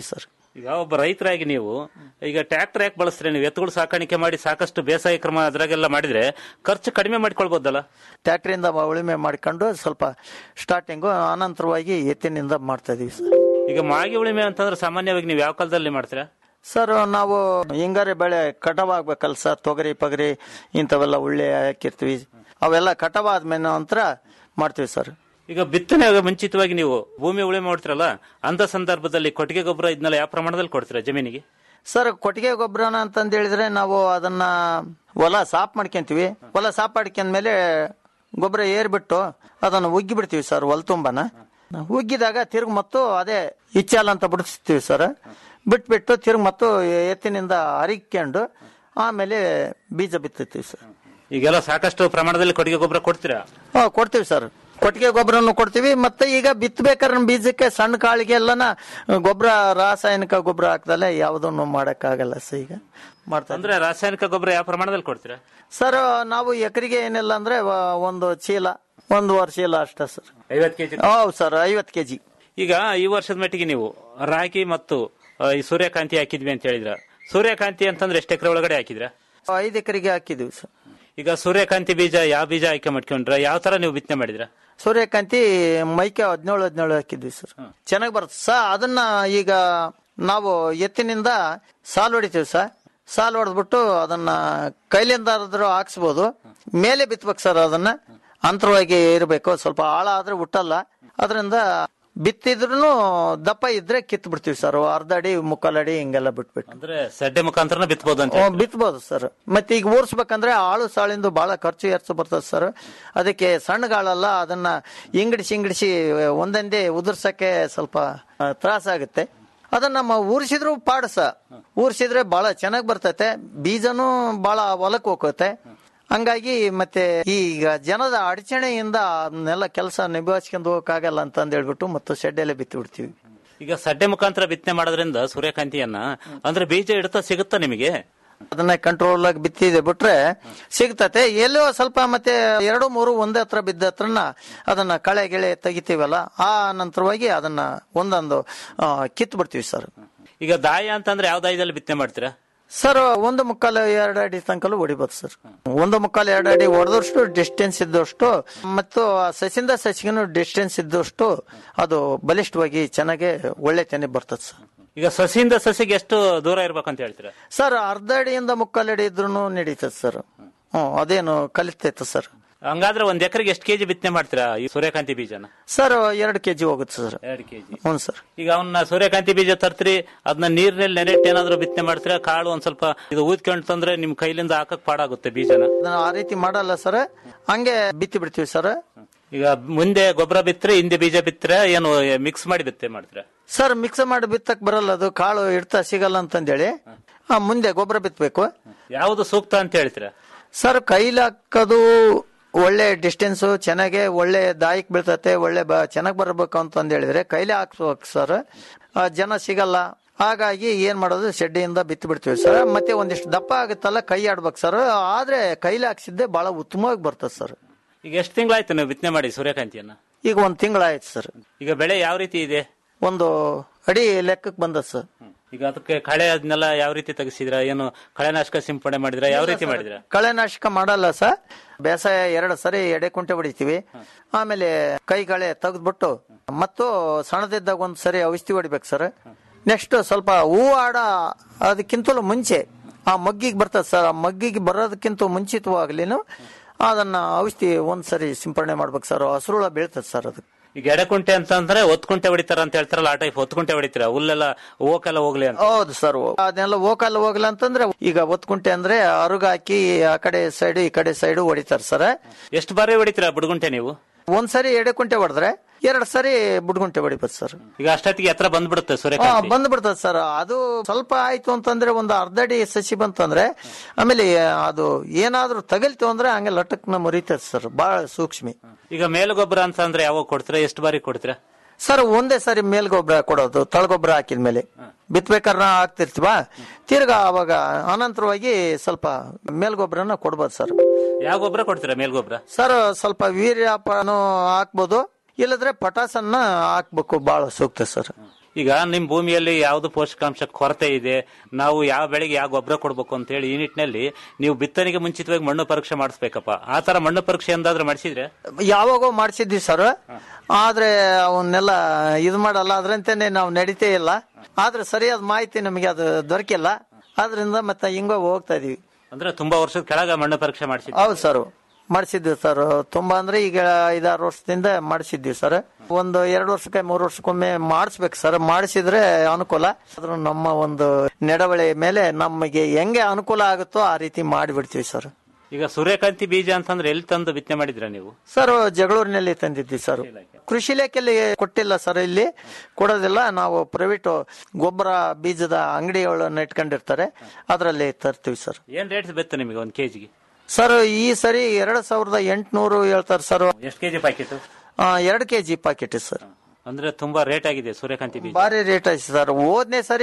ಈಗ ಒಬ್ಬ ರೈತರಾಗಿ ನೀವು ಈಗ ಟ್ರ್ಯಾಕ್ಟರ್ ಯಾಕೆ ಬಳಸ್ತೀರಿ ನೀವು ಎತ್ತುಗಳು ಸಾಕಾಣಿಕೆ ಮಾಡಿ ಸಾಕಷ್ಟು ಬೇಸಾಯ ಕ್ರಮ ಅದ್ರಾಗೆಲ್ಲ ಮಾಡಿದ್ರೆ ಖರ್ಚು ಕಡಿಮೆ ಮಾಡ್ಕೊಳ್ಬೋದಲ್ಲ ಟ್ಯಾಕ್ಟ್ರಿಂದ ಉಳುಮೆ ಮಾಡ್ಕೊಂಡು ಸ್ವಲ್ಪ ಸ್ಟಾರ್ಟಿಂಗು ಅನಂತರವಾಗಿ ಎತ್ತಿನಿಂದ ಮಾಡ್ತಾ ಇದೀವಿ ಸರ್ ಈಗ ಮಾಗಿ ಉಳಿಮೆ ಅಂತಂದ್ರೆ ಸಾಮಾನ್ಯವಾಗಿ ನೀವು ಯಾವ ಕಾಲದಲ್ಲಿ ಮಾಡ್ತೀರಾ ಸರ್ ನಾವು ಹಿಂಗಾರಿ ಬೆಳೆ ಕಟಾವ್ ಆಗ್ಬೇಕಲ್ಲ ಸರ್ ತೊಗರಿ ಪಗರಿ ಇಂಥವೆಲ್ಲ ಉಳ್ಳೆ ಹಾಕಿರ್ತೀವಿ ಅವೆಲ್ಲ ಕಟಾವ್ ಆದ್ಮೇಲೆ ನಂತರ ಮಾಡ್ತೀವಿ ಸರ್ ಈಗ ಬಿತ್ತನೆ ಮುಂಚಿತವಾಗಿ ನೀವು ಭೂಮಿ ಉಳಿಮೆ ಮಾಡ್ತಿರಲ್ಲ ಅಂತ ಸಂದರ್ಭದಲ್ಲಿ ಕೊಟ್ಟಿಗೆ ಗೊಬ್ಬರ ಇದನ್ನೆಲ್ಲ ಯಾವ ಪ್ರಮಾಣದಲ್ಲಿ ಕೊಡ್ತೀರಾ ಜಮೀನಿಗೆ ಸರ್ ಕೊಟ್ಟಿಗೆ ಗೊಬ್ಬರನ ಅಂತಂದು ಹೇಳಿದ್ರೆ ನಾವು ಅದನ್ನ ಹೊಲ ಸಾಫ್ ಮಾಡ್ಕೊಂತೀವಿ ಹೊಲ ಸಾಫ್ ಮಾಡ್ಕೊಂಡ್ಮೇಲೆ ಗೊಬ್ಬರ ಏರ್ಬಿಟ್ಟು ಅದನ್ನು ಉಗ್ಗಿ ಬಿಡ್ತೀವಿ ಸರ್ ಹೊಲ ತುಂಬನ ಉಗ್ಗಿದಾಗ ತಿರ್ಗಿ ಮತ್ತು ಅದೇ ಇಚ್ಚಾಲ ಅಂತ ಬಿಡಿಸ್ತೀವಿ ಸರ್ ಬಿಟ್ಬಿಟ್ಟು ತಿರ್ಗಿ ಮತ್ತು ಎತ್ತಿನಿಂದ ಹರಿಕೊಂಡು ಆಮೇಲೆ ಬೀಜ ಬಿತ್ತುತ್ತೀವಿ ಸರ್ ಈಗೆಲ್ಲ ಸಾಕಷ್ಟು ಪ್ರಮಾಣದಲ್ಲಿ ಕೊಟ್ಟಿಗೆ ಗೊಬ್ಬರ ಕೊಡ್ತೀರಾ ಹಾ ಕೊಡ್ತೀವಿ ಸರ್ ಕೊಟ್ಟಿಗೆ ಗೊಬ್ಬರನು ಕೊಡ್ತೀವಿ ಮತ್ತೆ ಈಗ ಬಿತ್ತಬೇಕಾದ್ರೆ ಬೀಜಕ್ಕೆ ಸಣ್ಣ ಕಾಳಿಗೆ ಎಲ್ಲನ ಗೊಬ್ಬರ ರಾಸಾಯನಿಕ ಗೊಬ್ಬರ ಹಾಕ್ದಲೆ ಯಾವುದನ್ನು ಮಾಡಕ್ಕಾಗಲ್ಲ ಸರ್ ಈಗ ಮಾಡ್ತಾ ಅಂದ್ರೆ ರಾಸಾಯನಿಕ ಗೊಬ್ಬರ ಯಾವ ಪ್ರಮಾಣದಲ್ಲಿ ಕೊಡ್ತೀರಾ ಸರ್ ನಾವು ಎಕರೆಗೆ ಏನಿಲ್ಲ ಅಂದ್ರೆ ವ- ಒಂದು ಚೀಲ ಒಂದೂವರೆ ಚೀಲ ಅಷ್ಟೇ ಸರ್ ಐವತ್ತು ಕೆಜಿ ಹೌದು ಸರ್ ಐವತ್ತು ಕೆಜಿ ಈಗ ಈ ವರ್ಷದ ಮಟ್ಟಿಗೆ ನೀವು ರಾಗಿ ಮತ್ತು ಆ, ಈ ಸೂರ್ಯಕಾಂತಿ ಹಾಕಿದ್ವಿ ಅಂತ ಹೇಳಿದ್ರ ಸೂರ್ಯಕಾಂತಿ ಅಂತಂದ್ರೆ ಎಷ್ಟು ಎಕರೆ ಒಳಗಡೆ ಹಾಕಿದ್ರ ಐದು ಎಕರೆಗೆ ಹಾಕಿದೀವಿ ಸರ್ ಈಗ ಸೂರ್ಯಕಾಂತಿ ಬೀಜ ಯಾವ ಬೀಜ ಆಯ್ಕೆ ಮಾಡ್ಕೊಂಡ್ರ ಯಾವ ತರ ನೀವು ಬಿತ್ತನೆ ಮಾಡಿದ್ರ ಸೂರ್ಯಕಾಂತಿ ಮೈಕೆ ಹದಿನೇಳು ಹದಿನೇಳು ಹಾಕಿದ್ವಿ ಸರ್ ಚೆನ್ನಾಗಿ ಬರುತ್ತೆ ಸರ್ ಅದನ್ನ ಈಗ ನಾವು ಎತ್ತಿನಿಂದ ಸಾಲು ಹೊಡಿತೀವಿ ಸರ್ ಸಾಲು ಹೊಡೆದ್ಬಿಟ್ಟು ಅದನ್ನ ಕೈಲಿಂದ ಆದ್ರೂ ಹಾಕ್ಸ್ಬೋದು ಮೇಲೆ ಬಿತ್ಬೇಕು ಸರ್ ಅದನ್ನ ಅಂತರವಾಗಿ ಇರಬೇಕು ಸ್ವಲ್ಪ ಆಳ ಆದ್ರೆ ಹುಟ್ಟಲ್ಲ ಅದರಿಂದ ಬಿತ್ತಿದ್ರು ದಪ್ಪ ಇದ್ರೆ ಕಿತ್ ಬಿಡ್ತೀವಿ ಸರ್ ಅರ್ಧ ಅಡಿ ಮುಕ್ಕಾಲ್ ಅಡಿ ಹಿಂಗೆಲ್ಲ ಬಿಟ್ಬಿಟ್ಟು ಅಂದ್ರೆ ಸಡ್ಡೆ ಮುಖಾಂತರ ಬಿತ್ಬೋದು ಅಂತ ಓ, ಬಿತ್ಬೋದು ಸರ್ ಮತ್ತೆ ಈಗ ಊರ್ಸ್ಬೇಕಂದ್ರೆ ಆಳು ಸಾಳಿಂದು ಬಹಳ ಖರ್ಚು ಹೆಚ್ಚು ಬರ್ತದೆ ಸರ್ ಅದಕ್ಕೆ ಸಣ್ಣಗಾಳಲ್ಲ ಅದನ್ನ ಇಂಗಡಿಸಿ ಇಂಗಡಿಸಿ ಒಂದೊಂದೇ ಉದುರ್ಸಕ್ಕೆ ಸ್ವಲ್ಪ ಆ, ತ್ರಾಸಾಗುತ್ತೆ ಅದನ್ನ ನಮ್ಮ ಊರ್ಸಿದ್ರು ಪಾಡ್ಸ ಊರ್ಸಿದ್ರೆ ಬಹಳ ಚೆನ್ನಾಗಿ ಬರ್ತೈತೆ ಬೀಜನೂ ಬಹಳ ಹೊಲಕ್ಕೆ ಹೋಗುತ್ತೆ ಹಂಗಾಗಿ ಮತ್ತೆ ಈಗ ಜನದ ಅಡಚಣೆಯಿಂದ ಅದನ್ನೆಲ್ಲ ಕೆಲಸ ನಿಭಾಯಿಸ್ಕೊಂಡು ಹೋಗಕ್ಕಾಗಲ್ಲ ಅಂತ ಅಂದ್ ಹೇಳ್ಬಿಟ್ಟು ಮತ್ತು ಶೆಡ್ಡಲ್ಲೇ ಬಿತ್ತು ಬಿಡ್ತೀವಿ ಈಗ ಸಡ್ಡೆ ಮುಖಾಂತರ ಬಿತ್ತನೆ ಮಾಡೋದ್ರಿಂದ ಸೂರ್ಯಕಾಂತಿಯನ್ನ ಅಂದ್ರೆ ಬೀಜ ಇಡ್ತಾ ಸಿಗುತ್ತಾ ನಿಮಗೆ ಅದನ್ನ ಕಂಟ್ರೋಲ್ ಆಗಿ ಬಿತ್ತಿದೆ ಬಿಟ್ರೆ ಸಿಗ್ತತೆ ಎಲ್ಲೋ ಸ್ವಲ್ಪ ಮತ್ತೆ ಎರಡು ಮೂರು ಒಂದೇ ಹತ್ರ ಬಿದ್ದ ಹತ್ರನ ಅದನ್ನ ಕಳೆ ಗಿಳೆ ತೆಗಿತೀವಲ್ಲ ಆ ನಂತರವಾಗಿ ಅದನ್ನ ಒಂದೊಂದು ಆ, ಕಿತ್ತು ಬಿಡ್ತೀವಿ ಸರ್ ಈಗ ದಾಯ ಅಂತಂದ್ರೆ ಯಾವ ದಾಯದಲ್ಲಿ ಬಿತ್ತನೆ ಮಾಡ್ತೀರಾ ಸರ್ ಒಂದು ಮುಕ್ಕಾಲು ಎರಡು ಅಡಿ ತನಕಲು ಹೊಡಿಬೋದು ಸರ್ ಒಂದು ಮುಕ್ಕಾಲು ಎರಡು ಅಡಿ ಹೊಡೆದಷ್ಟು ಡಿಸ್ಟೆನ್ಸ್ ಇದ್ದಷ್ಟು ಮತ್ತು ಆ ಸಸಿಂದ ಸಸಿಗೂ ಡಿಸ್ಟೆನ್ಸ್ ಇದ್ದಷ್ಟು ಅದು ಬಲಿಷ್ಠವಾಗಿ ಚೆನ್ನಾಗಿ ಒಳ್ಳೆ ತೆನೆ ಬರ್ತದೆ ಸರ್ ಈಗ ಸಸಿಯಿಂದ ಸಸಿಗೆ ಎಷ್ಟು ದೂರ ಇರ್ಬೇಕಂತ ಹೇಳ್ತೀರಾ ಸರ್ ಅರ್ಧ ಅಡಿಯಿಂದ ಮುಕ್ಕಾಲು ಅಡಿ ಇದ್ರೂ ನಡೀತದೆ ಸರ್ ಹ್ಮ್ ಅದೇನು ಕಲಿತೈತೆ ಸರ್ ಹಂಗಾದ್ರೆ ಒಂದ್ ಎಕರೆಗೆ ಎಷ್ಟು ಕೆಜಿ ಬಿತ್ತನೆ ಮಾಡ್ತೀರಾ ಈ ಸೂರ್ಯಕಾಂತಿ ಬೀಜನ ಸರ್ ಎರಡು ಕೆಜಿ ಹೋಗುತ್ತೆ ಸರ್ ಎರಡು ಕೆಜಿ ಹ್ಞೂ ಸರ್ ಈಗ ಅವನ್ನ ಸೂರ್ಯಕಾಂತಿ ಬೀಜ ತರ್ತೀರಿ ಅದನ್ನ ನೀರಿನಲ್ಲಿ ನೆನೆಟ್ಟು ಏನಾದ್ರು ಬಿತ್ತನೆ ಮಾಡ್ತೀರಾ ಕಾಳು ಒಂದ್ ಸ್ವಲ್ಪ ಇದು ಊದ್ಕೊಂಡು ತಂದ್ರೆ ನಿಮ್ ಕೈಲಿಂದ ಹಾಕಕ್ ಪಾಡಾಗುತ್ತೆ ಬೀಜನ ಅದನ್ನ ಆ ರೀತಿ ಮಾಡಲ್ಲ ಸರ್ ಹಂಗೆ ಬಿತ್ತಿ ಬಿಡ್ತೀವಿ ಸರ್ ಈಗ ಮುಂದೆ ಗೊಬ್ಬರ ಬಿತ್ತರೆ ಹಿಂದೆ ಬೀಜ ಬಿತ್ತರೆ ಏನು ಮಿಕ್ಸ್ ಮಾಡಿ ಬಿತ್ತನೆ ಮಾಡ್ತೀರಾ ಸರ್ ಮಿಕ್ಸ್ ಮಾಡಿ ಬಿತ್ತಕ್ ಬರಲ್ಲ ಅದು ಕಾಳು ಇಡ್ತಾ ಸಿಗಲ್ಲ ಅಂತಂದೇಳಿ ಆ, ಮುಂದೆ ಗೊಬ್ಬರ ಬಿತ್ತಬೇಕು ಯಾವುದು ಸೂಕ್ತ ಅಂತ ಹೇಳ್ತೀರಾ ಸರ್ ಕೈಲಿ ಹಾಕೋದು ಒಳ್ಳೆ ಡಿಸ್ಟೆನ್ಸ್ ಚೆನ್ನಾಗೆ ಒಳ್ಳೆ ದಾಯಿಕ್ ಬೀಳ್ತತೆ ಒಳ್ಳೆ ಬ ಚೆನ್ನಾಗಿ ಬರಬೇಕು ಅಂತ ಹೇಳಿದ್ರೆ ಕೈಲಿ ಹಾಕ್ಸ್ಬೇಕು ಸರ್ ಆ, ಜನ ಸಿಗಲ್ಲ ಹಾಗಾಗಿ ಏನ್ ಮಾಡೋದು ಶೆಡ್ಡಿಯಿಂದ ಬಿತ್ತು ಬಿಡ್ತೀವಿ ಸರ್ ಮತ್ತೆ ಒಂದಿಷ್ಟು ದಪ್ಪ ಆಗುತ್ತಲ್ಲ ಕೈ ಆಡ್ಬೇಕು ಸರ್ ಆದ್ರೆ ಕೈಲಿ ಹಾಕ್ಸಿದ್ದೆ ಬಹಳ ಉತ್ತಮವಾಗಿ ಬರ್ತದೆ ಸರ್ ಈಗ ಎಷ್ಟು ತಿಂಗಳಾಯ್ತು ನೀವು ಬಿತ್ತನೆ ಮಾಡಿ ಸೂರ್ಯಕಾಂತಿಯನ್ನ ಈಗ ಒಂದ್ ತಿಂಗಳಾಯ್ತು ಸರ್ ಈಗ ಬೆಳೆ ಯಾವ ರೀತಿ ಇದೆ ಒಂದು ಅಡಿ ಲೆಕ್ಕಕ್ಕೆ ಬಂದ ಸರ್ ಈಗ ಅದಕ್ಕೆ ಕಳೆ ಅದನ್ನೆಲ್ಲ ಯಾವ ರೀತಿ ತೆಗಿಸಿದ್ರ ಏನು ಕಳೆನಾಶಕ ಸಿಂಪಡಣೆ ಮಾಡಿದ್ರ ಯಾವ ರೀತಿ ಮಾಡಿದ್ರ ಕಳೆನಾಶಕ ಮಾಡಲ್ಲ ಸರ್ ಬೇಸಾಯ ಎರಡು ಸರಿ ಎಡೆ ಕುಂಟೆ ಹೊಡಿತೀವಿ ಆಮೇಲೆ ಕೈ ಕಳೆ ತೆಗೆದ್ಬಿಟ್ಟು ಮತ್ತು ಸಣ್ಣದಿದ್ದಾಗ ಒಂದ್ ಸರಿ ಔಷಧಿ ಹೊಡಿಬೇಕು ಸರ್ ನೆಕ್ಸ್ಟ್ ಸ್ವಲ್ಪ ಹೂ ಆಡ ಅದಕ್ಕಿಂತಲೂ ಮುಂಚೆ ಆ ಮಗ್ಗಿಗೆ ಬರ್ತದೆ ಸರ್ ಆ ಮಗ್ಗಿಗೆ ಬರೋದಕ್ಕಿಂತ ಮುಂಚಿತವಾಗ್ಲಿನು ಅದನ್ನ ಔಷಧಿ ಒಂದ್ ಸರಿ ಸಿಂಪಡಣೆ ಮಾಡ್ಬೇಕು ಸರ್ ಹಸುರುಳ ಬೀಳ್ತದೆ ಸರ್ ಅದು ಈಗ ಎಡೆಕುಂಟೆ ಅಂತಂದ್ರೆ ಒತ್ತು ಕುಂಟೆ ಹೊಡಿತಾರ ಅಂತ ಹೇಳ್ತಾರಲ್ಲ ಆ ಟೈಪ್ ಒತ್ತು ಕುಂಟೆ ಹೊಡಿತೀರಾ ಹುಲ್ಲೆಲ್ಲ ಓಕೆಲ್ಲ ಹೋಗ್ಲಿ ಅಂತ ಹೌದು ಸರ್ ಅದನ್ನೆಲ್ಲ ಹೋಗಲ್ಲ ಹೋಗಲ್ಲ ಅಂತಂದ್ರೆ ಈಗ ಒತ್ಕುಂಟೆ ಅಂದ್ರೆ ಅರುಗ ಹಾಕಿ ಆ ಕಡೆ ಸೈಡ್ ಈ ಕಡೆ ಸೈಡ್ ಹೊಡಿತಾರೆ ಸರ್ ಎಷ್ಟು ಬಾರಿ ಹೊಡಿತೀರಾ ಬುಡ್ಗುಂಟೆ ನೀವು ಒಂದ್ ಸರಿ ಎಡೆ ಕುಂಟೆ ಹೊಡೆದ್ರೆ ಎರಡ್ ಸರಿ ಬುಡ್ಗುಂಟೆ ಹೊಡಿಬೋದು ಸರ್ ಈಗ ಅಷ್ಟೊತ್ತಿಗೆ ಹತ್ರ ಬಂದ್ಬಿಡುತ್ತೆ ಹಾ ಸೂರ್ಯಕಾಂತಿ ಬಂದ್ ಬಿಡ್ತದೆ ಸರ್ ಅದು ಸ್ವಲ್ಪ ಆಯ್ತು ಅಂತಂದ್ರೆ ಒಂದು ಅರ್ಧ ಅಡಿ ಸಸಿ ಬಂತಂದ್ರೆ ಆಮೇಲೆ ಅದು ಏನಾದ್ರೂ ತಗಲ್ತು ಅಂದ್ರೆ ಹಂಗೆ ಲಟಕ್ನ ಮುರಿತದೆ ಸರ್ ಬಹಳ ಸೂಕ್ಷ್ಮಿ ಈಗ ಮೇಲುಗೊಬ್ಬರ ಅಂತ ಅಂದ್ರೆ ಯಾವಾಗ ಕೊಡ್ತೀರಾ ಎಷ್ಟು ಬಾರಿ ಕೊಡ್ತೀರಾ ಸರ್ ಒಂದೇ ಸರಿ ಮೇಲ್ಗೊಬ್ಬರ ಕೊಡೋದು ತಳಗೊಬ್ಬರ ಹಾಕಿದ್ಮೇಲೆ ಬಿತ್ಬೇಕಾದ್ರೆ ಹಾಕ್ತಿರ್ತೀವ ತಿರ್ಗಾ ಅವಾಗ ಅನಂತರವಾಗಿ ಸ್ವಲ್ಪ ಮೇಲ್ಗೊಬ್ಬರನ ಕೊಡ್ಬೋದು ಸರ್ ಯಾವ ಗೊಬ್ಬರ ಕೊಡ್ತೀರಾ ಮೇಲ್ಗೊಬ್ಬರ ಸರ್ ಸ್ವಲ್ಪ ವೀರ್ಯಪನು ಹಾಕ್ಬೋದು ಇಲ್ಲದ್ರೆ ಪಟಾಸನ್ನ ಹಾಕ್ಬೇಕು ಬಹಳ ಸೂಕ್ತ ಸರ್ ಈಗ ನಿಮ್ ಭೂಮಿಯಲ್ಲಿ ಯಾವ್ದು ಪೋಷಕಾಂಶ ಕೊರತೆ ಇದೆ ನಾವು ಯಾವ ಬೆಳೆಗೆ ಯಾವ ಗೊಬ್ಬರ ಕೊಡ್ಬೇಕು ಅಂತ ಹೇಳಿ ಈ ನಿಟ್ಟಿನಲ್ಲಿ ನೀವು ಬಿತ್ತನೆಗೆ ಮುಂಚಿತವಾಗಿ ಮಣ್ಣು ಪರೀಕ್ಷೆ ಮಾಡಿಸ್ಬೇಕಪ್ಪ ಆ ತರ ಮಣ್ಣು ಪರೀಕ್ಷೆ ಎಂದಾದ್ರೂ ಮಾಡಿಸಿದ್ರೆ ಯಾವಾಗೋ ಮಾಡಿಸಿದ್ವಿ ಸರ್ ಆದ್ರೆ ಅವನ್ನೆಲ್ಲ ಇದು ಮಾಡಲ್ಲ ಅದ್ರಂತೆನೆ ನಾವು ನಡೀತೇ ಇಲ್ಲ ಆದ್ರೆ ಸರಿಯಾದ ಮಾಹಿತಿ ನಮಗೆ ಅದು ದೊರಕಿಲ್ಲ ಆದ್ರಿಂದ ಮತ್ತೆ ಹಿಂಗ ಹೋಗ್ತಾ ಇದೀವಿ ಅಂದ್ರೆ ತುಂಬಾ ವರ್ಷದ ಕೆಳಗ ಮಣ್ಣು ಪರೀಕ್ಷೆ ಮಾಡಿಸಿದ್ವಿ ಹೌದು ಸರ್ ಮಾಡಿಸಿದ್ವಿ ಸರ್ ತುಂಬಾ ಅಂದ್ರೆ ಈಗ ಐದಾರು ವರ್ಷದಿಂದ ಮಾಡಿಸಿದ್ವಿ ಸರ್ ಒಂದು ಎರಡು ವರ್ಷಕ್ಕೆ ಮೂರು ವರ್ಷಕ್ಕೊಮ್ಮೆ ಮಾಡಿಸ್ಬೇಕು ಸರ್ ಮಾಡಿಸಿದ್ರೆ ಅನುಕೂಲ ಆದ್ರೂ ನಮ್ಮ ಒಂದು ನಡವಳಿ ಮೇಲೆ ನಮಗೆ ಹೆಂಗೆ ಅನುಕೂಲ ಆಗುತ್ತೋ ಆ ರೀತಿ ಮಾಡಿಬಿಡ್ತೀವಿ ಸರ್ ಈಗ ಸೂರ್ಯಕಾಂತಿ ಬೀಜ ಅಂತಂದ್ರೆ ಎಲ್ಲಿ ತಂದು ಬಿತ್ತನೆ ಮಾಡಿದ್ರ ನೀವು ಸರ್ ಜಗಳೂರಿನಲ್ಲಿ ತಂದಿದ್ವಿ ಸರ್ ಕೃಷಿ ಇಲಾಖೆಯಲ್ಲಿ ಕೊಟ್ಟಿಲ್ಲ ಸರ್ ಇಲ್ಲಿ ಕೊಡೋದಿಲ್ಲ ನಾವು ಪ್ರೈವೇಟ್ ಗೊಬ್ಬರ ಬೀಜದ ಅಂಗಡಿಗಳನ್ನ ಇಟ್ಕೊಂಡಿರ್ತಾರೆ ಅದರಲ್ಲಿ ತರ್ತೀವಿ ಸರ್ ಏನ್ ರೇಟ್ ಬಿತ್ತು ನಿಮಗೆ ಒಂದ್ ಕೆಜಿಗೆ ಸರ್ ಈ ಸರಿ ಎರಡ್ ಸಾವಿರದ ಎಂಟುನೂರು ಹೇಳ್ತಾರೆ ಸರ್ ಎಷ್ಟು ಕೆಜಿ ಪ್ಯಾಕೆಟ್ ಎರಡು ಕೆಜಿ ಪಾಕೆಟ್ ಸರ್ ಅಂದ್ರೆ ತುಂಬಾ ರೇಟ್ ಆಗಿದೆ ಸೂರ್ಯಕಾಂತಿ ಬೀಜ ಭಾರಿ ರೇಟ್ ಐತಿ ಸರ್ ಹೋದ್ನೇ ಸರಿ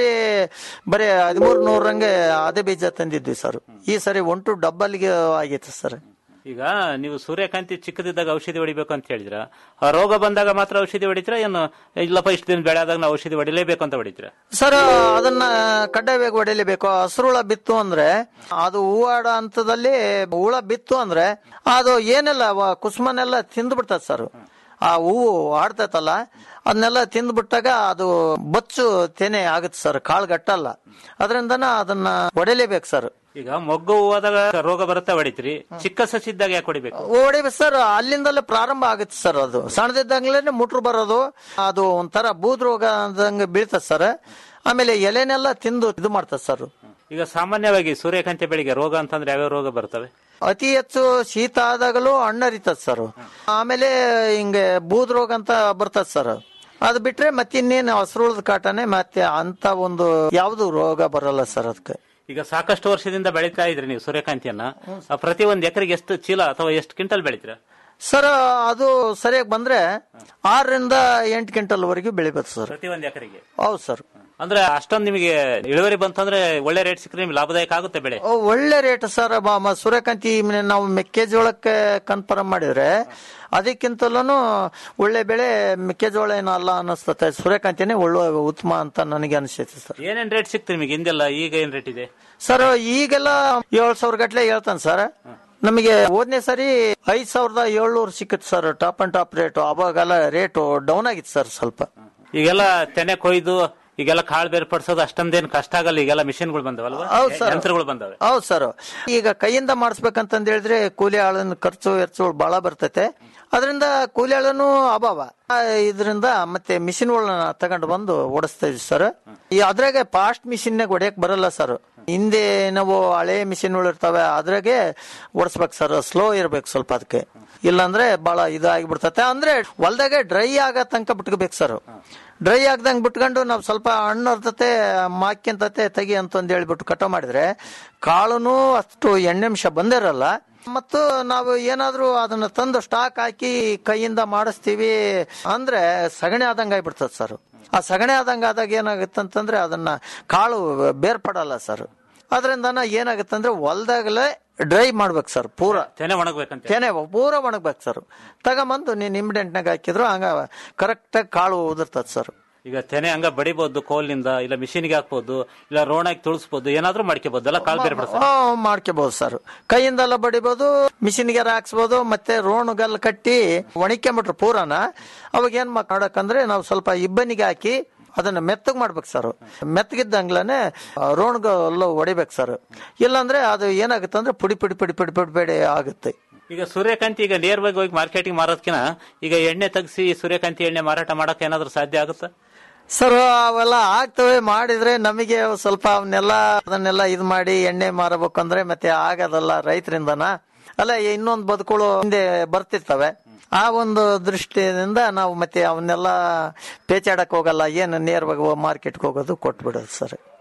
ಬರೀ ಹದಿಮೂರು ನೂರಂಗೆ ಅದೇ ಬೀಜ ತಂದಿದ್ವಿ ಸರ್ ಈ ಸರಿ ಒಂಟು ಡಬ್ಬಲ್ಗೆ ಆಗೈತೆ ಸರ್ ಈಗ ನೀವು ಸೂರ್ಯಕಾಂತಿ ಚಿಕ್ಕದಿದ್ದಾಗ ಔಷಧಿ ಹೊಡಿಬೇಕು ಅಂತ ಹೇಳಿದ್ರ ಆ ರೋಗ ಬಂದಾಗ ಮಾತ್ರ ಔಷಧಿ ಹೊಡಿತೀರ ಏನು ಇಲ್ಲಪ್ಪ ಇಷ್ಟು ದಿನ ಬೆಳೆ ಆದಾಗ ನಾವು ಔಷಧಿ ಹೊಡಿಲೇಬೇಕು ಅಂತ ಹೊಡಿತೀರ ಸರ್ ಅದನ್ನ ಕಡ್ಡಾಯವಾಗಿ ಹೊಡಿಲೇಬೇಕು ಹಸ್ರುಳ ಬಿತ್ತು ಅಂದ್ರೆ ಅದು ಹೂವಾಡ ಹಂತದಲ್ಲಿ ಹುಳ ಬಿತ್ತು ಅಂದ್ರೆ ಅದು ಏನೆಲ್ಲ ವ- ಕುಸುಮನೆಲ್ಲ ತಿಂದು ಬಿಡ್ತದ ಸರ್ ಆ ಹೂವು ಆಡ್ತೈತಲ್ಲ ಅದನ್ನೆಲ್ಲ ತಿಂದ್ಬಿಟ್ಟಾಗ ಅದು ಬಚ್ಚು ತೆನೆ ಆಗುತ್ತೆ ಸರ್ ಕಾಳು ಗಟ್ಟಲ್ಲ ಅದರಿಂದನ ಅದನ್ನ ಹೊಡಿಲೇಬೇಕು ಸರ್ ಈಗ ಮೊಗ್ಗು ಹೂವಾದಾಗ ರೋಗ ಬರುತ್ತಾ ಹೊಡಿತೀರಿ ಚಿಕ್ಕ ಸಸಿ ಇದ್ದಾಗ ಯಾಕೆ ಹೊಡಿಬೇಕು ಹೊಡಿಬೇಕು ಸರ್ ಅಲ್ಲಿಂದಲೇ ಪ್ರಾರಂಭ ಆಗುತ್ತೆ ಸರ್ ಅದು ಸಣ್ಣದಿದ್ದಂಗ್ಲೇನೆ ಮುಟ್ರು ಬರೋದು ಅದು ಒಂಥರ ಬೂದ್ ರೋಗ ಅಂದಂಗೆ ಬೀಳ್ತದೆ ಸರ್ ಆಮೇಲೆ ಎಲೆನೆಲ್ಲ ತಿಂದು ಇದು ಮಾಡ್ತದೆ ಸರ್ ಈಗ ಸಾಮಾನ್ಯವಾಗಿ ಸೂರ್ಯಕಾಂತಿ ಬೆಳೆಗೆ ರೋಗ ಅಂತಂದ್ರೆ ಯಾವ್ಯಾವ ರೋಗ ಬರ್ತವೆ ಅತಿ ಹೆಚ್ಚು ಶೀತ ಆದಾಗಲೂ ಹಣ್ಣರಿತದ ಸರ್ ಆಮೇಲೆ ಹಿಂಗೆ ಬೂದ್ ರೋಗ ಅಂತ ಬರ್ತದ ಸರ್ ಅದು ಬಿಟ್ರೆ ಮತ್ತಿನ್ನೇನು ಹಸ್ರುಳದ ಕಾಟನೆ ಮತ್ತೆ ಅಂತ ಒಂದು ಯಾವ್ದು ರೋಗ ಬರಲ್ಲ ಸರ್ ಅದಕ್ಕೆ ಈಗ ಸಾಕಷ್ಟು ವರ್ಷದಿಂದ ಬೆಳೀತಾ ಇದ್ರಿ ನೀವು ಸೂರ್ಯಕಾಂತಿಯನ್ನ ಆ ಪ್ರತಿ ಒಂದ್ ಎಕರೆಗೆ ಎಷ್ಟು ಚೀಲ ಅಥವಾ ಎಷ್ಟು ಕ್ವಿಂಟಲ್ ಬೆಳಿತೀರ ಸರ್ ಅದು ಸರಿಯಾಗಿ ಬಂದ್ರೆ ಆರರಿಂದ ಎಂಟು ಕ್ವಿಂಟಲ್ ವರೆಗೂ ಬೆಳಿಬೇಕು ಸರ್ ಪ್ರತಿ ಒಂದ್ ಎಕರೆಗೆ ಹೌದು ಸರ್ ಅಂದ್ರೆ ಅಷ್ಟೊಂದು ನಿಮಗೆ ಇಳುವರಿ ಬಂತಂದ್ರೆ ಒಳ್ಳೆ ರೇಟ್ ಸಿಕ್ಕರೆ ನಿಮ್ಗೆ ಲಾಭದಾಯಕ ಆಗುತ್ತೆ ಬೆಳೆ ಓ, ಒಳ್ಳೆ ರೇಟ್ ಸರ್ ಬ- ಮ- ಸೂರ್ಯಕಾಂತಿ ಮ್- ನಾವು ಮೆಕ್ಕೆಜೋಳಕ್ಕೆ ಕನ್ಫರ್ಮ್ ಮಾಡಿದ್ರೆ ಅದಕ್ಕಿಂತಲೂ ಒಳ್ಳೆ ಬೆಳೆ ಮೆಕ್ಕೆಜೋಳ ಏನಲ್ಲ ಅನ್ನಿಸ್ತತೆ ಸೂರ್ಯಕಾಂತಿನೇ ಒಳ್ಳೆ ಉತ್ತಮ ಅಂತ ನನಗೆ ಅನಿಸ್ತೈತೆ ಸರ್ ಏನೇನ್ ರೇಟ್ ಸಿಕ್ತು ನಿಮಗೆ ಹಿಂದೆಲ್ಲ ಈಗ ಏನ್ ರೇಟ್ ಇದೆ ಸರ್ ಈಗೆಲ್ಲ ಏಳ್ ಸಾವಿರ ಗಟ್ಲೆ ಹೇಳ್ತಾನೆ ಸರ್ ನಮಗೆ ಹೋದ್ನೇ ಸರಿ ಐದ್ ಸಾವಿರದ ಏಳ್ನೂರು ಸಿಕ್ಕತ್ sir top and top rate ಅವಾಗೆಲ್ಲ ರೇಟು ಡೌನ್ ಆಗಿತ್ತು ಸರ್ ಸ್ವಲ್ಪ ಈಗೆಲ್ಲ ತೆನೆ ಕೊಯ್ದು ಈಗೆಲ್ಲ ಕಾಳು ಬೇರ್ಪಡಿಸೋದು ಅಷ್ಟೊಂದೇನು ಕಷ್ಟ ಆಗಲ್ಲ ಈಗೆಲ್ಲ ಮಿಷಿನ್ಗಳು ಬಂದವಲ್ವಾ ಹೌದು ಸರ್ ಯಂತ್ರಗಳು ಬಂದವೆ ಹೌದು ಸರ್ ಈಗ ಕೈಯಿಂದ ಮಾಡಿಸ್ಬೇಕಂತಂದ್ ಹೇಳಿದ್ರೆ ಕೂಲಿ ಆಳಿನ ಖರ್ಚು ವೆಚ್ಚಗಳು ಬಹಳ ಬರ್ತೈತೆ ಅದರಿಂದ ಕೂಲಿ ಆಳನು ಅಭಾವ ಆ, ಇದರಿಂದ ಮತ್ತೆ ಮಿಷಿನ್ಗಳನ್ನ ತಗೊಂಡು ಬಂದು ಓಡಿಸ್ತಾ ಇದೀವಿ ಸರ್ ಈ ಅದ್ರಾಗೆ ಫಾಸ್ಟ್ ಮಿಷಿನ್ನಾಗ ಹೊಡಿಯಕ್ ಬರಲ್ಲ ಸರ್ ಹಿಂದೆ ನಾವು ಹಳೆ ಮಿಷಿನ್ಗಳು ಇರ್ತವೆ ಅದ್ರಾಗೆ ಓಡಿಸ್ಬೇಕು ಸರ್ ಸ್ಲೋ ಇರ್ಬೇಕು ಸ್ವಲ್ಪ ಅದಕ್ಕೆ ಇಲ್ಲಾಂದ್ರೆ ಬಹಳ ಇದಾಗಿಬಿಡ್ತತೆ ಅಂದ್ರೆ ಹೊಲ್ದಾಗೆ ಡ್ರೈ ಆಗೋ ತನಕ ಬಿಟ್ಕೋಬೇಕು ಸರ್ ಡ್ರೈ ಆಗ್ದಂಗ್ ಬಿಟ್ಕೊಂಡು ನಾವು ಸ್ವಲ್ಪ ಹಣ್ಣು ಅರ್ತತೆ ಮಾಕ್ಯಂತತೆ ತೆಗಿ ಅಂತಂದು ಹೇಳ್ಬಿಟ್ಟು ಕಟ ಮಾಡಿದ್ರೆ ಕಾಳುನು ಅಷ್ಟು ಎಣ್ಣೆಂಶ ಬಂದಿರಲ್ಲ ಮತ್ತು ನಾವು ಏನಾದ್ರೂ ಅದನ್ನ ತಂದು ಸ್ಟಾಕ್ ಹಾಕಿ ಕೈಯಿಂದ ಮಾಡಿಸ್ತೀವಿ ಅಂದ್ರೆ ಸಗಣಿ ಆದಂಗ ಆಗ್ಬಿಡ್ತದೆ ಸರ್ ಆ ಸಗಣಿ ಆದಂಗ ಆದಾಗ ಏನಾಗುತ್ತೆ ಅಂತಂದ್ರೆ ಅದನ್ನ ಕಾಳು ಬೇರ್ಪಡಲ್ಲ ಸರ್ ಅದರಿಂದ ಏನಾಗುತ್ತೆ ಅಂದ್ರೆ ಹೊಲ್ದಾಗಲೇ ಡ್ರೈ ಮಾಡ್ಬೇಕು ಸರ್ ಪೂರ ತೆನೆ ಒಣಗ್ಬೇಕಂತ ತೆನೆ ಪೂರ ಒಣಗ್ಬೇಕು ಸರ್ ತಗೊಂಬಂದು ನೀನ್ ಇಮಿಡಿಯಂಟ್ನಾಗ ಹಾಕಿದ್ರು ಹಂಗ ಕರೆಕ್ಟಾಗಿ ಕಾಳು ಉದುರ್ತದ ಸರ್ ಈಗ ತೆನೆ ಹಂಗ ಬಡಿಬಹುದು ಕೋಲ್ನಿಂದ ಇಲ್ಲ ಮಿಷಿನ್ಗೆ ಹಾಕ್ಬೋದು ಇಲ್ಲ ರೋಣಾಗಿ ತುಳಿಸ್ಬೋದು ಏನಾದ್ರೂ ಮಾಡ್ಕೋಬಹುದು ಎಲ್ಲ ಕಾಳು ಬೇರ್ಪಡಿಸ ಮಾಡ್ಕೋಬಹುದು ಸರ್ ಕೈಯಿಂದೆಲ್ಲ ಬಡಿಬಹುದು ಮಿಷಿನ್ಗೆ ಹಾಕ್ಸ್ಬೋದು ಮತ್ತೆ ರೋಣುಗಲ್ ಕಟ್ಟಿ ಒಣಕ್ಕೊಂಬಿಟ್ರು ಪೂರನ ಅವಾಗ ಏನ್ ಮಾಡಕಂದ್ರೆ ನಾವು ಸ್ವಲ್ಪ ಇಬ್ಬನಿಗೆ ಹಾಕಿ ಅದನ್ನ ಮೆತ್ತಗ್ ಮಾಡ್ಬೇಕು ಸರ್ ಮೆತ್ತಗಿದ್ದಂಗ್ಲನೆ ರೋಣ್ಗಲ್ಲ ಹೊಡಿಬೇಕು ಸರ್ ಇಲ್ಲಾಂದ್ರೆ ಅದು ಏನಾಗುತ್ತೆ ಅಂದ್ರೆ ಪುಡಿ ಪುಡಿ ಪುಡಿ ಪುಡಿ ಪುಡಿ ಪುಡಿ ಆಗುತ್ತೆ ಈಗ ಸೂರ್ಯಕಾಂತಿ ಈಗ ನೇರವಾಗಿ ಹೋಗಿ ಮಾರ್ಕೆಟಿಂಗ್ ಮಾರೋದ್ಕಿನ ಈಗ ಎಣ್ಣೆ ತೆಗ್ಸಿ ಸೂರ್ಯಕಾಂತಿ ಎಣ್ಣೆ ಮಾರಾಟ ಮಾಡಕ್ಕೆ ಏನಾದ್ರೂ ಸಾಧ್ಯ ಆಗುತ್ತಾ ಸರ್ ಅವೆಲ್ಲ ಆಗ್ತವೆ ಮಾಡಿದ್ರೆ ನಮಗೆ ಸ್ವಲ್ಪ ಅವನ್ನೆಲ್ಲ ಅದನ್ನೆಲ್ಲ ಇದು ಮಾಡಿ ಎಣ್ಣೆ ಮಾರಬೇಕಂದ್ರೆ ಮತ್ತೆ ಆಗದಲ್ಲ ರೈತರಿಂದನ ಅಲ್ಲ ಇನ್ನೊಂದು ಬದುಕುಗಳು ಹಿಂದೆ ಬರ್ತಿರ್ತವೆ ಆ ಒಂದು ದೃಷ್ಟಿಯಿಂದ ನಾವು ಮತ್ತೆ ಅವನ್ನೆಲ್ಲ ಪೇಚಾಡಕ್ ಹೋಗಲ್ಲ ಏನು ನೇರವಾಗಿ ಮಾರ್ಕೆಟ್ಗೆ ಹೋಗೋದು ಕೊಟ್ಬಿಡೋದು ಸರ್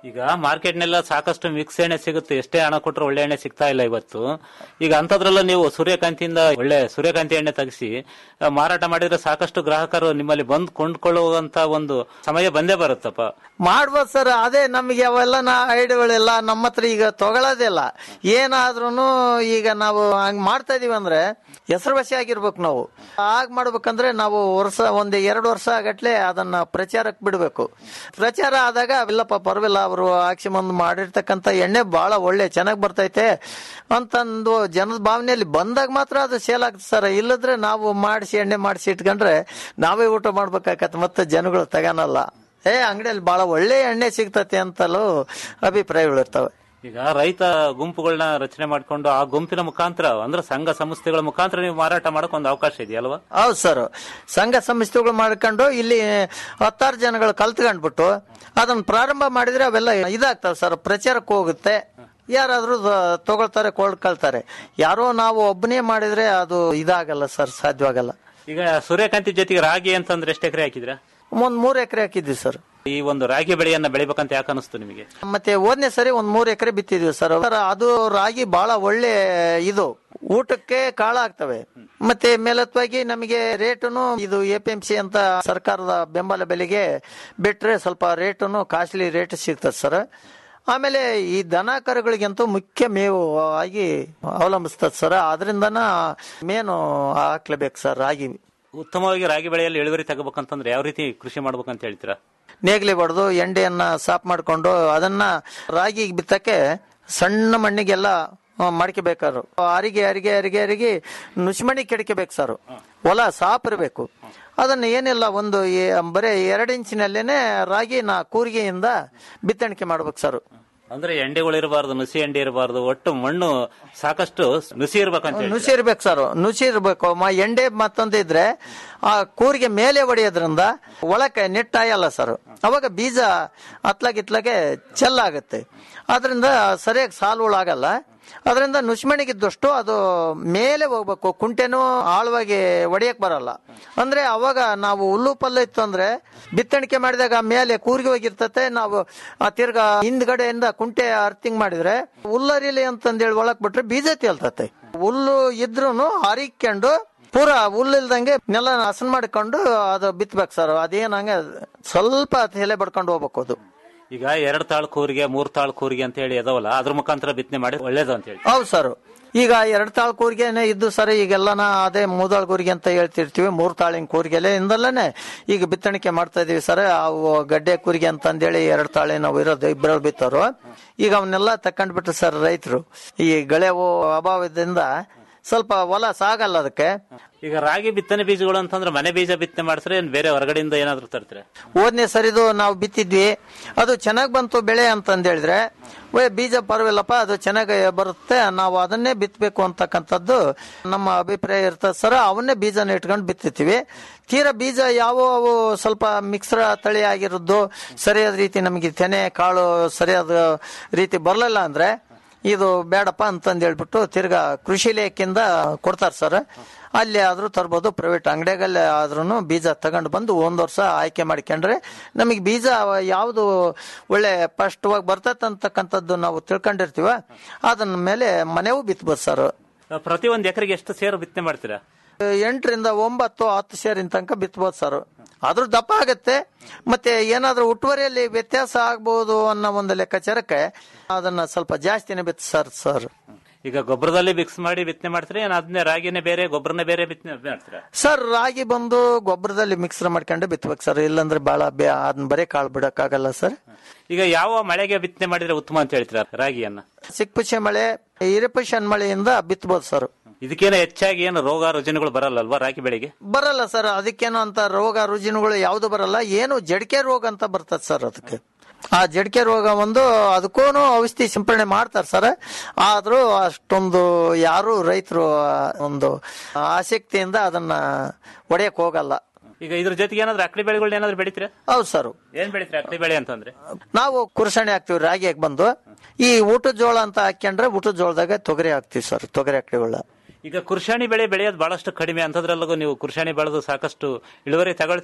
ಈಗ ಮಾರ್ಕೆಟ್ನೆಲ್ಲ ಸಾಕಷ್ಟು ಮಿಕ್ಸ್ ಎಣ್ಣೆ ಸಿಗುತ್ತೆ ಎಷ್ಟೇ ಹಣ ಕೊಟ್ಟರು ಒಳ್ಳೆ ಎಣ್ಣೆ ಸಿಗ್ತಾ ಇಲ್ಲ ಇವತ್ತು ಈಗ ಅಂತದ್ರಲ್ಲ ನೀವು ಸೂರ್ಯಕಾಂತಿಯಿಂದ ಒಳ್ಳೆ ಸೂರ್ಯಕಾಂತಿ ಎಣ್ಣೆ ತೆಗಿಸಿ ಆ, ಮಾರಾಟ ಮಾಡಿದ್ರೆ ಸಾಕಷ್ಟು ಗ್ರಾಹಕರು ನಿಮ್ಮಲ್ಲಿ ಬಂದು ಕೊಂಡ್ಕೊಳ್ಳುವಂತ ಒಂದು ಸಮಯ ಬಂದೇ ಬರುತ್ತಪ್ಪ ಮಾಡ್ಬೋದು ಸರ್ ಅದೇ ನಮಗೆ ಅವೆಲ್ಲ ನಾ ಐಡಿಯಾಗಳೆಲ್ಲ ನಮ್ಮ ಹತ್ರ ಈಗ ತಗೊಳ್ಳೋದಿಲ್ಲ ಏನಾದ್ರೂ ಈಗ ನಾವು ಹಂಗ್ ಮಾಡ್ತಾ ಇದೀವಿ ಅಂದ್ರೆ ಹೆಸರುವಾಸಿ ಆಗಿರ್ಬೇಕು ನಾವು ಆಗ ಮಾಡ್ಬೇಕಂದ್ರೆ ನಾವು ವರ್ಷ ಒಂದು ಎರಡು ವರ್ಷ ಗಟ್ಲೆ ಅದನ್ನ ಪ್ರಚಾರಕ್ಕೆ ಬಿಡಬೇಕು ಪ್ರಚಾರ ಆದಾಗ ಇಲ್ಲಪ್ಪ ಪರವಾಗಿಲ್ಲ ಅವರು ಹಾಕ್ಸಿ ಮುಂದ್ ಮಾಡಿರ್ತಕ್ಕಂಥ ಎಣ್ಣೆ ಬಹಳ ಒಳ್ಳೆ ಚೆನ್ನಾಗಿ ಬರ್ತೈತೆ ಅಂತಂದು ಜನದ ಭಾವನೆಯಲ್ಲಿ ಬಂದಾಗ ಮಾತ್ರ ಅದು ಸೇಲ್ ಆಗ್ತದೆ ಸರ್ ಇಲ್ಲದ್ರೆ ನಾವು ಮಾಡಿಸಿ ಎಣ್ಣೆ ಮಾಡಿಸಿ ಇಟ್ಕೊಂಡ್ರೆ ನಾವೇ ಊಟ ಮಾಡ್ಬೇಕಾಗತ್ತೆ ಮತ್ತೆ ಜನಗಳು ತಗೋನಲ್ಲ ಏ ಅಂಗಡಿಯಲ್ಲಿ ಬಹಳ ಒಳ್ಳೆ ಎಣ್ಣೆ ಸಿಗ್ತತೆ ಅಂತಲೂ ಅಭಿಪ್ರಾಯಗಳು ಇರ್ತವೆ ಈಗ ರೈತ ಗುಂಪುಗಳನ್ನ ರಚನೆ ಮಾಡ್ಕೊಂಡು ಆ ಗುಂಪಿನ ಮುಖಾಂತರ ಅಂದ್ರೆ ಸಂಘ ಸಂಸ್ಥೆಗಳ ಮುಖಾಂತರ ನೀವು ಮಾರಾಟ ಮಾಡಕ್ ಒಂದು ಅವಕಾಶ ಇದೆಯಲ್ವಾ ಹೌದು ಸರ್ ಸಂಘ ಸಂಸ್ಥೆಗಳು ಮಾಡ್ಕೊಂಡು ಇಲ್ಲಿ ಹತ್ತಾರು ಜನಗಳು ಕಲ್ತ್ಕೊಂಡ್ಬಿಟ್ಟು ಅದನ್ನ ಪ್ರಾರಂಭ ಮಾಡಿದ್ರೆ ಅವೆಲ್ಲ ಇದಾಗ್ತವೆ ಸರ್ ಪ್ರಚಾರಕ್ಕೆ ಹೋಗುತ್ತೆ ಯಾರಾದ್ರೂ ದ- ತಗೊಳ್ತಾರೆ ಕೊಳ್ಳ್ಕೊಳ್ತಾರೆ ಯಾರೋ ನಾವು ಒಬ್ಬನೇ ಮಾಡಿದ್ರೆ ಅದು ಇದಾಗಲ್ಲ ಸರ್ ಸಾಧ್ಯವಾಗಲ್ಲ ಈಗ ಸೂರ್ಯಕಾಂತಿ ಜೊತೆಗೆ ರಾಗಿ ಅಂತಂದ್ರೆ ಎಷ್ಟು ಎಕರೆ ಹಾಕಿದ್ರ ಒಂದ್ ಮೂರ್ ಎಕರೆ ಹಾಕಿದ್ವಿ ಸರ್ ಈ ಒಂದು ರಾಗಿ ಬೆಳೆಯನ್ನ ಬೆಳಿಬೇಕಂತ ಯಾಕೆ ಅನಿಸ್ತು ನಿಮಗೆ ಮತ್ತೆ ಹೋದ್ನೇ ಸರಿ ಒಂದ್ ಮೂರ್ ಎಕರೆ ಬಿತ್ತಿದ್ವಿ ಸರ್ ಸರ್, ಅದು ರಾಗಿ ಬಹಳ ಒಳ್ಳೆ ಇದು ಊಟಕ್ಕೆ ಕಾಳ ಆಗ್ತವೆ ಮತ್ತೆ ಮೇಲತ್ವಾಗಿ ನಮಗೆ ರೇಟುನು ಇದು ಎ ಪಿ ಎಂ ಸಿ ಅಂತ ಸರ್ಕಾರದ ಬೆಂಬಲ ಬೆಲೆಗೆ ಬಿಟ್ರೆ ಸ್ವಲ್ಪ ರೇಟುನು ಕಾಸ್ಟ್ಲಿ ರೇಟ್ ಸಿಗ್ತದೆ ಸರ್ ಆಮೇಲೆ ಈ ದನ ಕರುಗಳಿಗಂತೂ ಮುಖ್ಯ ಮೇವು ಆಗಿ ಅವಲಂಬಿಸ್ತದೆ ಸರ್ ಅದರಿಂದನ ಮೇನು ಹಾಕ್ಲೇಬೇಕು ಸರ್ ರಾಗಿ ಉತ್ತಮವಾಗಿ ರಾಗಿ ಬೆಳೆಯಲ್ಲಿ ಇಳುವರಿ ತಗೋಬೇಕಂತಂದ್ರೆ ಯಾವ ರೀತಿ ಕೃಷಿ ಮಾಡ್ಬೇಕಂತ ಹೇಳ್ತೀರಾ ನೇಗ್ಲಿ ಬಡ್ದು ಎಂಡೆಯನ್ನ ಸಾಫ್ ಮಾಡ್ಕೊಂಡು ಅದನ್ನ ರಾಗಿ ಬಿತ್ತಕ್ಕೆ ಸಣ್ಣ ಮಣ್ಣಿಗೆಲ್ಲ ಆ, ಮಾಡ್ಕೋಬೇಕಾದ್ರು ಅರಿಗೆ ಅರಿಗೆ ಅರಿಗೆ ಅರಿಗೆ ನುಚ್ಮಣಿ ಕೆಡ್ಕೋಬೇಕು ಸರ್ ಹೊಲ ಸಾಪ್ ಇರಬೇಕು ಅದನ್ನ ಏನಿಲ್ಲ ಒಂದು ಎ- ಬರೀ ಎರಡು ಇಂಚಿನಲ್ಲೇನೆ ರಾಗಿನ ಕೂರಿಗೆಯಿಂದ ಬಿತ್ತಣಿಕೆ ಮಾಡ್ಬೇಕು ಸರ್ ಅಂದ್ರೆ ಎಂಡೆಗಳು ಇರಬಾರ್ದು ನುಸಿ ಎಂಡೆ ಇರಬಾರ್ದು ಒಟ್ಟು ಮಣ್ಣು ಸಾಕಷ್ಟು ನುಸಿ ಇರ್ಬೇಕಂತ ಹೇಳ್ತೀರಾ? ನುಸಿ ಇರ್ಬೇಕು ಸರ್ ನುಸಿ ಇರ್ಬೇಕು ಮ ಎಂಡೆ ಮತ್ತೊಂದು ಇದ್ರೆ ಆ ಕೂರಿಗೆ ಮೇಲೆ ಹೊಡೆಯೋದ್ರಿಂದ ಒಳಕ್ಕೆ ನೆಟ್ಟಾಯಲ್ಲ ಸರ್ ಅವಾಗ ಬೀಜ ಅತ್ಲಾಗಿತ್ಲಾಗೆ ಚೆಲ್ಲಾಗುತ್ತೆ ಅದರಿಂದ ಸರಿಯಾಗಿ ಸಾಲುಗಳಾಗಲ್ಲ ಅದರಿಂದ ನುಸ್ಮಣಿಗಿದ್ದಷ್ಟು ಅದು ಮೇಲೆ ಹೋಗ್ಬೇಕು ಕುಂಟೆನೂ ಆಳವಾಗಿ ಹೊಡೆಯಕ್ ಬರಲ್ಲ ಅಂದ್ರೆ ಅವಾಗ ನಾವು ಹುಲ್ಲು ಪಲ್ಲು ಇತ್ತು ಅಂದ್ರೆ ಬಿತ್ತಣಿಕೆ ಮಾಡಿದಾಗ ಮೇಲೆ ಕೂರ್ಗಿ ಹೋಗಿರ್ತತೆ ನಾವು ಆ ತಿರ್ಗಾ ಹಿಂದ್ಗಡೆಯಿಂದ ಕುಂಟೆ ಅರ್ಥಿಂಗ್ ಮಾಡಿದ್ರೆ ಹುಲ್ಲರಿಲಿ ಅಂತಂದೇಳಿ ಒಳಕ್ ಬಿಟ್ರೆ ಬೀಜ ತೇಲ್ತತೆ ಹುಲ್ಲು ಇದ್ರೂನು ಹರಿಕೊಂಡು ಪೂರ ಹುಲ್ಲಿಲ್ದಂಗೆ ನೆಲ ಹಸನ್ ಮಾಡಿಕೊಂಡು ಅದು ಬಿತ್ತಬೇಕು ಸರ್ ಅದೇನಂಗೆ ಸ್ವಲ್ಪ ಎಲೆ ಬಡ್ಕೊಂಡು ಹೋಗ್ಬೇಕು ಅದು ಈಗ ಎರಡ್ ತಾಳ್ ಕೂರಿಗೆ ಮೂರ್ ತಾಳ್ ಕೂರಿಗೆ ಅಂತ ಹೇಳಿ ಅದಾವಲ್ಲ ಅದ್ರ ಮುಖಾಂತರ ಬಿತ್ತನೆ ಮಾಡಿ ಒಳ್ಳೇದು ಅಂತ ಹೇಳಿ ಹೌದು ಸರ್ ಈಗ ಎರಡ್ ತಾಳ್ ಕೂರಿಗೆನೆ ಇದ್ದು ಸರ್ ಈಗೆಲ್ಲನ ಅದೇ ಮೂದಾಳ್ ಕೂರಿಗೆ ಅಂತ ಹೇಳ್ತಿರ್ತೀವಿ ಮೂರ್ ತಾಳಿನ ಕೂರಿಗೆಲೆ ಇಂದಲ್ಲೇ ಈಗ ಬಿತ್ತಣಿಕೆ ಮಾಡ್ತಾ ಇದೀವಿ ಸರ್ ಅವು ಗಡ್ಡೆ ಕೂರಿಗೆ ಅಂತಂದೇಳಿ ಎರಡ್ ತಾಳೆ ನಾವು ಇರೋದು ಇಬ್ಬರಲ್ಲಿ ಬಿತ್ತವರು ಈಗ ಅವನ್ನೆಲ್ಲ ತಕೊಂಡ್ಬಿಟ್ರು ಸರ್ ರೈತರು ಈ ಗಳೆವು ಅಭಾವದಿಂದ ಸ್ವಲ್ಪ ಹೊಲ ಸಾಗಲ್ಲ ಅದಕ್ಕೆ ಈಗ ರಾಗಿ ಬಿತ್ತನೆ ಬೀಜಗಳು ಅಂತಂದ್ರೆ ಮನೆ ಬೀಜ ಬಿತ್ತನೆ ಮಾಡಿಸ್ರೆ ಏನ್ ಬೇರೆ ಹೊರಗಡೆಯಿಂದ ಏನಾದ್ರು ತರ್ತೀರಾ ಹೋದ್ನೇ ಸರಿದು ನಾವು ಬಿತ್ತಿದ್ವಿ ಅದು ಚೆನ್ನಾಗ್ ಬಂತು ಬೆಳೆ ಅಂತಂದ್ ಹೇಳಿದ್ರೆ ವೇ ಬೀಜ ಪರವಿಲ್ಲಪ್ಪ ಅದು ಚೆನ್ನಾಗಿ ಬರುತ್ತೆ ನಾವು ಅದನ್ನೇ ಬಿತ್ತಬೇಕು ಅಂತಕ್ಕಂಥದ್ದು ನಮ್ಮ ಅಭಿಪ್ರಾಯ ಇರ್ತದೆ ಸರ್ ಅವನ್ನೇ ಬೀಜನ ಇಟ್ಕೊಂಡು ಬಿತ್ತಿರ್ತೀವಿ ತೀರಾ ಬೀಜ ಯಾವ ಅವು ಸ್ವಲ್ಪ ಮಿಕ್ಸ್ರ ತಳಿ ಆಗಿರೋದು ಸರಿಯಾದ ರೀತಿ ನಮಗೆ ತೆನೆ ಕಾಳು ಸರಿಯಾದ ರೀತಿ ಬರಲಿಲ್ಲ ಅಂದ್ರೆ ಇದು ಬೇಡಪ್ಪ ಅಂತಂದ್ ಹೇಳ್ಬಿಟ್ಟು ತಿರ್ಗಾ ಕೃಷಿ ಇಲಾಖೆಯಿಂದ ಕೊಡ್ತಾರೆ ಸರ್ ಅಲ್ಲಿ ಆದ್ರೂ ತರ್ಬೋದು ಪ್ರೈವೇಟ್ ಅಂಗಡಿಯಾಗಲ್ಲೇ ಆದ್ರೂ ಬೀಜ ತಗೊಂಡು ಬಂದು ಒಂದ್ ವರ್ಷ ಆಯ್ಕೆ ಮಾಡ್ಕೊಂಡ್ರೆ ನಮಗೆ ಬೀಜ ಯಾವುದು ಒಳ್ಳೆ ಸ್ಪಷ್ಟವಾಗಿ ಬರ್ತೈತೆ ಅಂತಕ್ಕಂಥದ್ದು ನಾವು ತಿಳ್ಕೊಂಡಿರ್ತೀವ ಅದನ್ನ ಮೇಲೆ ಮನೆಗೂ ಬಿತ್ಬೋದು ಸರ್ ಪ್ರತಿ ಒಂದ್ ಎಕರೆಗೆ ಎಷ್ಟು ಸೇರು ಬಿತ್ತನೆ ಮಾಡ್ತೀರಾ ಎಂಟರಿಂದ ಒಂಬತ್ತು ಹತ್ತು ಸೇರಿನ ತನಕ ಬಿತ್ಬೋದು ಸರ್ ಅದ್ರ ದಪ್ಪ ಆಗತ್ತೆ ಮತ್ತೆ ಏನಾದ್ರೂ ಹುಟ್ಟುವರಿಯಲ್ಲಿ ವ್ಯತ್ಯಾಸ ಆಗ್ಬಹುದು ಅನ್ನೋ ಒಂದು ಲೆಕ್ಕಾಚಾರಕ್ಕೆ ಅದನ್ನ ಸ್ವಲ್ಪ ಜಾಸ್ತಿನೇ ಬಿತ್ ಸರ್ ಸರ್ ಈಗ ಗೊಬ್ಬರದಲ್ಲಿ ಮಿಕ್ಸ್ ಮಾಡಿ ಬಿತ್ತನೆ ಮಾಡ್ತೀರಾ ಏನ್ ಅದನ್ನೇ ರಾಗಿನೇ ಬೇರೆ ಗೊಬ್ಬರನೇ ಬೇರೆ ಬಿತ್ತನೆ ಮಾಡ್ತೀರಾ ಸರ್ ರಾಗಿ ಬಂದು ಗೊಬ್ಬರದಲ್ಲಿ ಮಿಕ್ಸ್ ಮಾಡ್ಕೊಂಡು ಬಿತ್ಬೇಕು ಸರ್ ಇಲ್ಲಾಂದ್ರೆ ಬಹಳ ಬೇ ಅದನ್ನ ಬರೀ ಕಾಳು ಬಿಡಕ್ಕಾಗಲ್ಲ ಸರ್ ಈಗ ಯಾವ ಮಳೆಗೆ ಬಿತ್ತನೆ ಮಾಡಿದ್ರೆ ಉತ್ತಮ ಅಂತ ಹೇಳ್ತೀರಾ ರಾಗಿಯನ್ನ ಸಿಕ್ಪುಷೆ ಮಳೆ ಇರಿಪುಷನ್ ಮಳೆಯಿಂದ ಬಿತ್ಬೋದು ಸರ್ ಇದಕ್ಕೇನೋ ಹೆಚ್ಚಾಗಿ ಏನು ರೋಗ ರುಜಿನಗಳು ಬರಲ್ಲಲ್ವಾ ರಾಗಿ ಬೆಳೆಗೆ ಬರಲ್ಲ ಸರ್ ಅದಕ್ಕೇನೋ ಅಂತ ರೋಗ ರುಜಿನಗಳು ಯಾವ್ದು ಬರಲ್ಲ ಏನು ಜಡಿಕೆ ರೋಗ ಅಂತ ಬರ್ತದೆ ಸರ್ ಅದಕ್ಕೆ ಆ ಜಡಿಕೆ ರೋಗ ಒಂದು ಅದಕ್ಕೂ ಔಷಧಿ ಸಿಂಪಡಣೆ ಮಾಡ್ತಾರೆ ಸರ್ ಆದ್ರೂ ಅಷ್ಟೊಂದು ಯಾರು ರೈತರು ಒಂದು ಆಸಕ್ತಿಯಿಂದ ಅದನ್ನ ಹೊಡೆಯಕ್ ಹೋಗಲ್ಲ ಈಗ ಇದ್ರ ಜೊತೆಗೆ ಏನಾದ್ರು ಅಕ್ಕಡಿ ಬೆಳೆಗಳನ್ನ ಏನಾದ್ರು ಬೆಳಿತೀರಾ ಹೌದು ಸರ್ ಏನ್ ಬೆಳಿತೀರಾ ಅಕ್ಕಡಿ ಬೆಳೆ ಅಂತಂದ್ರೆ ನಾವು ಕುರ್ಸಣೆ ಹಾಕ್ತಿವಿ ರಾಗಿಯಾಗಿ ಬಂದು ಈ ಊಟದ ಜೋಳ ಅಂತ ಹಾಕ್ಯಂಡ್ರೆ ಊಟದ ಜೋಳದಾಗ ತೊಗರಿ ಹಾಕ್ತಿವಿ ಸರ್ ತೊಗರಿ ಹಾಕ್ತಿವಲ್ಲ ಈಗ ಕುರ್ಷಾಣಿ ಬೆಳೆ ಬೆಳೆಯೋದು ಬಹಳಷ್ಟು ಕಡಿಮೆ ಅಂತದ್ರಲ್ಲೂ ನೀವು ಕುರ್ಷಾಣಿ ಬೆಳೆದು ಸಾಕಷ್ಟು ಇಳುವರಿ ತಗೊಳ್ತೀರಾ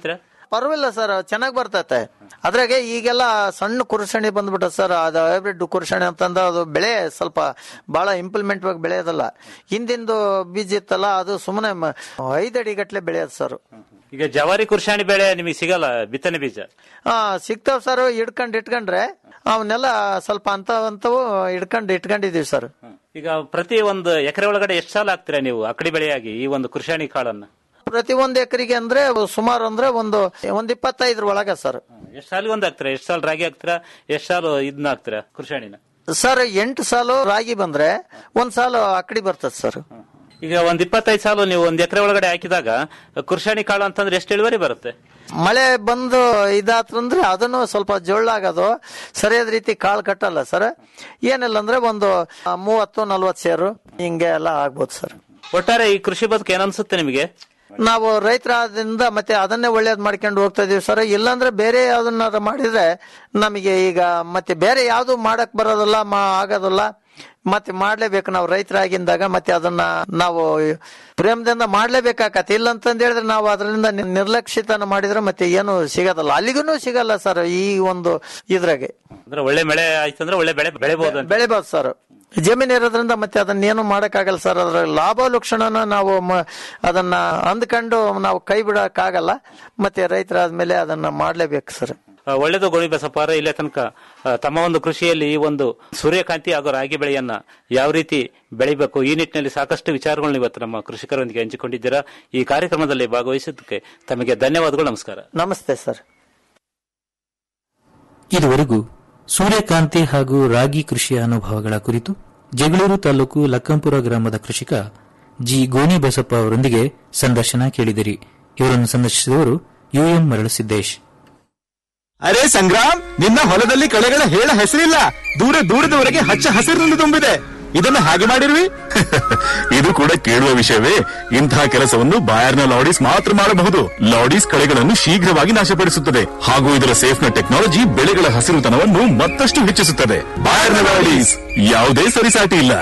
ಪರವಾಗಿಲ್ಲ ಸರ್ ಚೆನ್ನಾಗಿ ಬರ್ತೈತೆ ಅದ್ರಾಗೆ ಈಗೆಲ್ಲ ಸಣ್ಣ ಕುರ್ಸಣಿ ಬಂದ್ಬಿಟ್ಟ ಸರ್ ಅದು ಹೈಬ್ರಿಡ್ ಕುರ್ಸಣಿ ಅಂತಂದ ಅದು ಬೆಳೆ ಸ್ವಲ್ಪ ಬಹಳ ಇಂಪ್ಲಿಮೆಂಟ್ ಆಗಿ ಬೆಳೆಯೋದಲ್ಲ ಹಿಂದಿಂದು ಬೀಜ ಇತ್ತಲ್ಲ ಅದು ಸುಮ್ಮನೆ ಐದಡಿ ಗಟ್ಲೆ ಬೆಳೆಯೋದು ಸರ್ ಈಗ ಜವಾರಿ ಕುರ್ಶಾಣಿ ಬೆಳೆ ನಿಮಗೆ ಸಿಗಲ್ಲ ಬಿತ್ತನೆ ಬೀಜ ಹಾ ಸಿಗ್ತಾವ್ ಸರ್ ಹಿಡ್ಕೊಂಡ್ ಇಟ್ಕೊಂಡ್ರೆ ಅವನ್ನೆಲ್ಲ ಸ್ವಲ್ಪ ಅಂತ ಅಂತವು ಹಿಡ್ಕೊಂಡ್ ಇಟ್ಕೊಂಡಿದೀವಿ ಸರ್ ಈಗ ಪ್ರತಿ ಒಂದು ಎಕರೆ ಒಳಗಡೆ ಎಷ್ಟು ಸಾಲ ಹಾಕ್ತೀರಾ ನೀವು ಅಕಡಿ ಬೆಳೆಯಾಗಿ ಈ ಒಂದು ಕೃಷಾಣಿ ಕಾಳನ್ನ ಪ್ರತಿ ಒಂದ್ ಎಕರೆಗೆ ಅಂದ್ರೆ ಸುಮಾರು ಅಂದ್ರೆ ಒಂದು ಒಂದ್ ಇಪ್ಪತ್ತೈದ್ರ ಒಳಗ ಸರ್ ಎಷ್ಟು ಸಾಲಿಗೆ ಒಂದು ಹಾಕ್ತೀರಾ ಎಷ್ಟು ಸಾಲ ರಾಗಿ ಹಾಕ್ತೀರಾ ಎಷ್ಟು ಸಾಲು ಇದನ್ನ ಹಾಕ್ತೀರಾ ಕೃಷಾಣಿನ ಸರ್ ಎಂಟು ಸಾಲು ರಾಗಿ ಬಂದ್ರೆ ಒಂದ್ ಸಾಲು ಅಕಡಿ ಬರ್ತದೆ ಸರ್ ಈಗ ಒಂದ್ ಇಪ್ಪತ್ತೈದು ಸಾಲು ನೀವು ಒಂದ್ ಎಕರೆ ಒಳಗಡೆ ಹಾಕಿದಾಗ ಕೃಷಾಣಿ ಕಾಳು ಅಂತಂದ್ರೆ ಎಷ್ಟು ಇಳುವರಿ ಬರುತ್ತೆ ಮಳೆ ಬಂದು ಇದಾತಂದ್ರೆ ಅದನ್ನು ಸ್ವಲ್ಪ ಜೊಳ್ಳಾಗೋದು ಸರಿಯಾದ ರೀತಿ ಕಾಳು ಕಟ್ಟಲ್ಲ ಸರ್ ಏನಿಲ್ಲ ಅಂದ್ರೆ ಒಂದು ಆ, ಮೂವತ್ತು ನಲ್ವತ್ತು ಸೇರು ಹಿಂಗೆ ಎಲ್ಲ ಆಗ್ಬೋದು ಸರ್ ಒಟ್ಟಾರೆ ಈ ಕೃಷಿ ಬದುಕು ಏನನ್ಸುತ್ತೆ ನಿಮಗೆ ನಾವು ರೈತರಾದ್ರಿಂದ ಮತ್ತೆ ಅದನ್ನೇ ಒಳ್ಳೇದ್ ಮಾಡ್ಕೊಂಡು ಹೋಗ್ತಾ ಇದೀವಿ ಸರ್ ಇಲ್ಲಾಂದ್ರೆ ಬೇರೆ ಯಾವ್ದನ್ನಾರ ಮಾಡಿದ್ರೆ ನಮಗೆ ಈಗ ಮತ್ತೆ ಬೇರೆ ಯಾವ್ದು ಮಾಡಕ್ ಬರೋದಿಲ್ಲ ಮಾ ಆಗೋದಿಲ್ಲ ಮತ್ತೆ ಮಾಡ್ಲೇಬೇಕು ನಾವು ರೈತರಾಗಿಂದಾಗ ಮತ್ತೆ ಅದನ್ನ ನಾವು ಪ್ರೇಮದಿಂದ ಮಾಡ್ಲೇಬೇಕಾಗತ್ತೆ ಇಲ್ಲ ಅಂತಂದ್ ಹೇಳಿದ್ರೆ ನಾವು ಅದರಿಂದ ನಿ- ನಿರ್ಲಕ್ಷಿತನ ಮಾಡಿದ್ರೆ ಮತ್ತೆ ಏನು ಸಿಗೋದಲ್ಲ ಅಲ್ಲಿಗೂ ಸಿಗಲ್ಲ ಸರ್ ಈ ಒಂದು ಇದ್ರಾಗೆ ಅಂದ್ರೆ ಒಳ್ಳೆ ಮಳೆ ಆಯ್ತಂದ್ರೆ ಒಳ್ಳೆ ಬೆಳೆ ಬೆಳೆಬಹುದು ಅಂತ ಬೆಳಿಬೋದು ಸರ್ ಜಮೀನು ಇರೋದ್ರಿಂದ ಮತ್ತೆ ಅದನ್ನ ಏನು ಮಾಡಕ್ಕಾಗಲ್ಲ ಸರ್ ಅದ್ರ ಲಾಭ ಲಕ್ಷಣನ ನಾವು ಮ- ಅದನ್ನ ಅಂದ್ಕೊಂಡು ನಾವು ಕೈ ಬಿಡಕ್ಕಾಗಲ್ಲ ಮತ್ತೆ ರೈತರಾದ್ಮೇಲೆ ಅದನ್ನ ಮಾಡ್ಲೇಬೇಕು ಸರ್ ಆ, ಒಳ್ಳೆದು ಗೋಣಿ ಬಸಪ್ಪ ಅವರೇ ಇಲ್ಲೇ ತನಕ ಆ, ತಮ್ಮ ಒಂದು ಕೃಷಿಯಲ್ಲಿ ಈ ಒಂದು ಸೂರ್ಯಕಾಂತಿ ಹಾಗೂ ರಾಗಿ ಬೆಳೆಯನ್ನ ಯಾವ ರೀತಿ ಬೆಳಿಬೇಕು ಈ ನಿಟ್ಟಿನಲ್ಲಿ ಸಾಕಷ್ಟು ವಿಚಾರಗಳನ್ನ ಇವತ್ತು ನಮ್ಮ ಕೃಷಿಕರೊಂದಿಗೆ ಹಂಚಿಕೊಂಡಿದ್ದೀರಾ ಈ ಕಾರ್ಯಕ್ರಮದಲ್ಲಿ ಭಾಗವಹಿಸಿದ್ದಕ್ಕೆ ತಮಗೆ ಧನ್ಯವಾದಗಳು ನಮಸ್ಕಾರ ನಮಸ್ತೆ ಸರ್ ಇದುವರೆಗೂ ಸೂರ್ಯಕಾಂತಿ ಹಾಗೂ ರಾಗಿ ಕೃಷಿಯ ಅನುಭವಗಳ ಕುರಿತು ಜಗಳೂರು ತಾಲೂಕು ಲಕ್ಕಂಪುರ ಗ್ರಾಮದ ಕೃಷಿಕ ಜಿ ಗೋಣಿ ಬಸಪ್ಪ ಅವರೊಂದಿಗೆ ಸಂದರ್ಶನ ಕೇಳಿದಿರಿ ಇವರನ್ನು ಸಂದರ್ಶಿಸಿದವರು ಯುಎಂ ಮರಳಸಿದ್ದೇಶ್ ಅರೆ ಸಂಗ್ರಾಮ್ ನಿನ್ನ ಹೊಲದಲ್ಲಿ ಕಳೆಗಳ ಹೇಳ ಹೆಸರಿಲ್ಲ ದೂರ ದೂರದವರೆಗೆ ಹಚ್ಚ ಹಸಿರಿನಿಂದ ತುಂಬಿದೆ ಇದನ್ನು ಹಾಗೆ ಮಾಡಿರ್ವಿ ಇದು ಕೂಡ ಕೇಳುವ ವಿಷಯವೇ ಇಂತಹ ಕೆಲಸವನ್ನು ಬಾಯರ್ನ ಲಾಡೀಸ್ ಮಾತ್ರ ಮಾಡಬಹುದು ಲಾಡೀಸ್ ಕಳೆಗಳನ್ನು ಶೀಘ್ರವಾಗಿ ನಾಶಪಡಿಸುತ್ತದೆ ಹಾಗೂ ಇದರ ಸೇಫ್ನ ಟೆಕ್ನಾಲಜಿ ಬೆಳೆಗಳ ಹಸಿರುತನವನ್ನು ಮತ್ತಷ್ಟು ಹೆಚ್ಚಿಸುತ್ತದೆ ಬಾಯರ್ನ ಲಾಡೀಸ್ ಯಾವುದೇ ಸರಿಸಾಟಿ ಇಲ್ಲ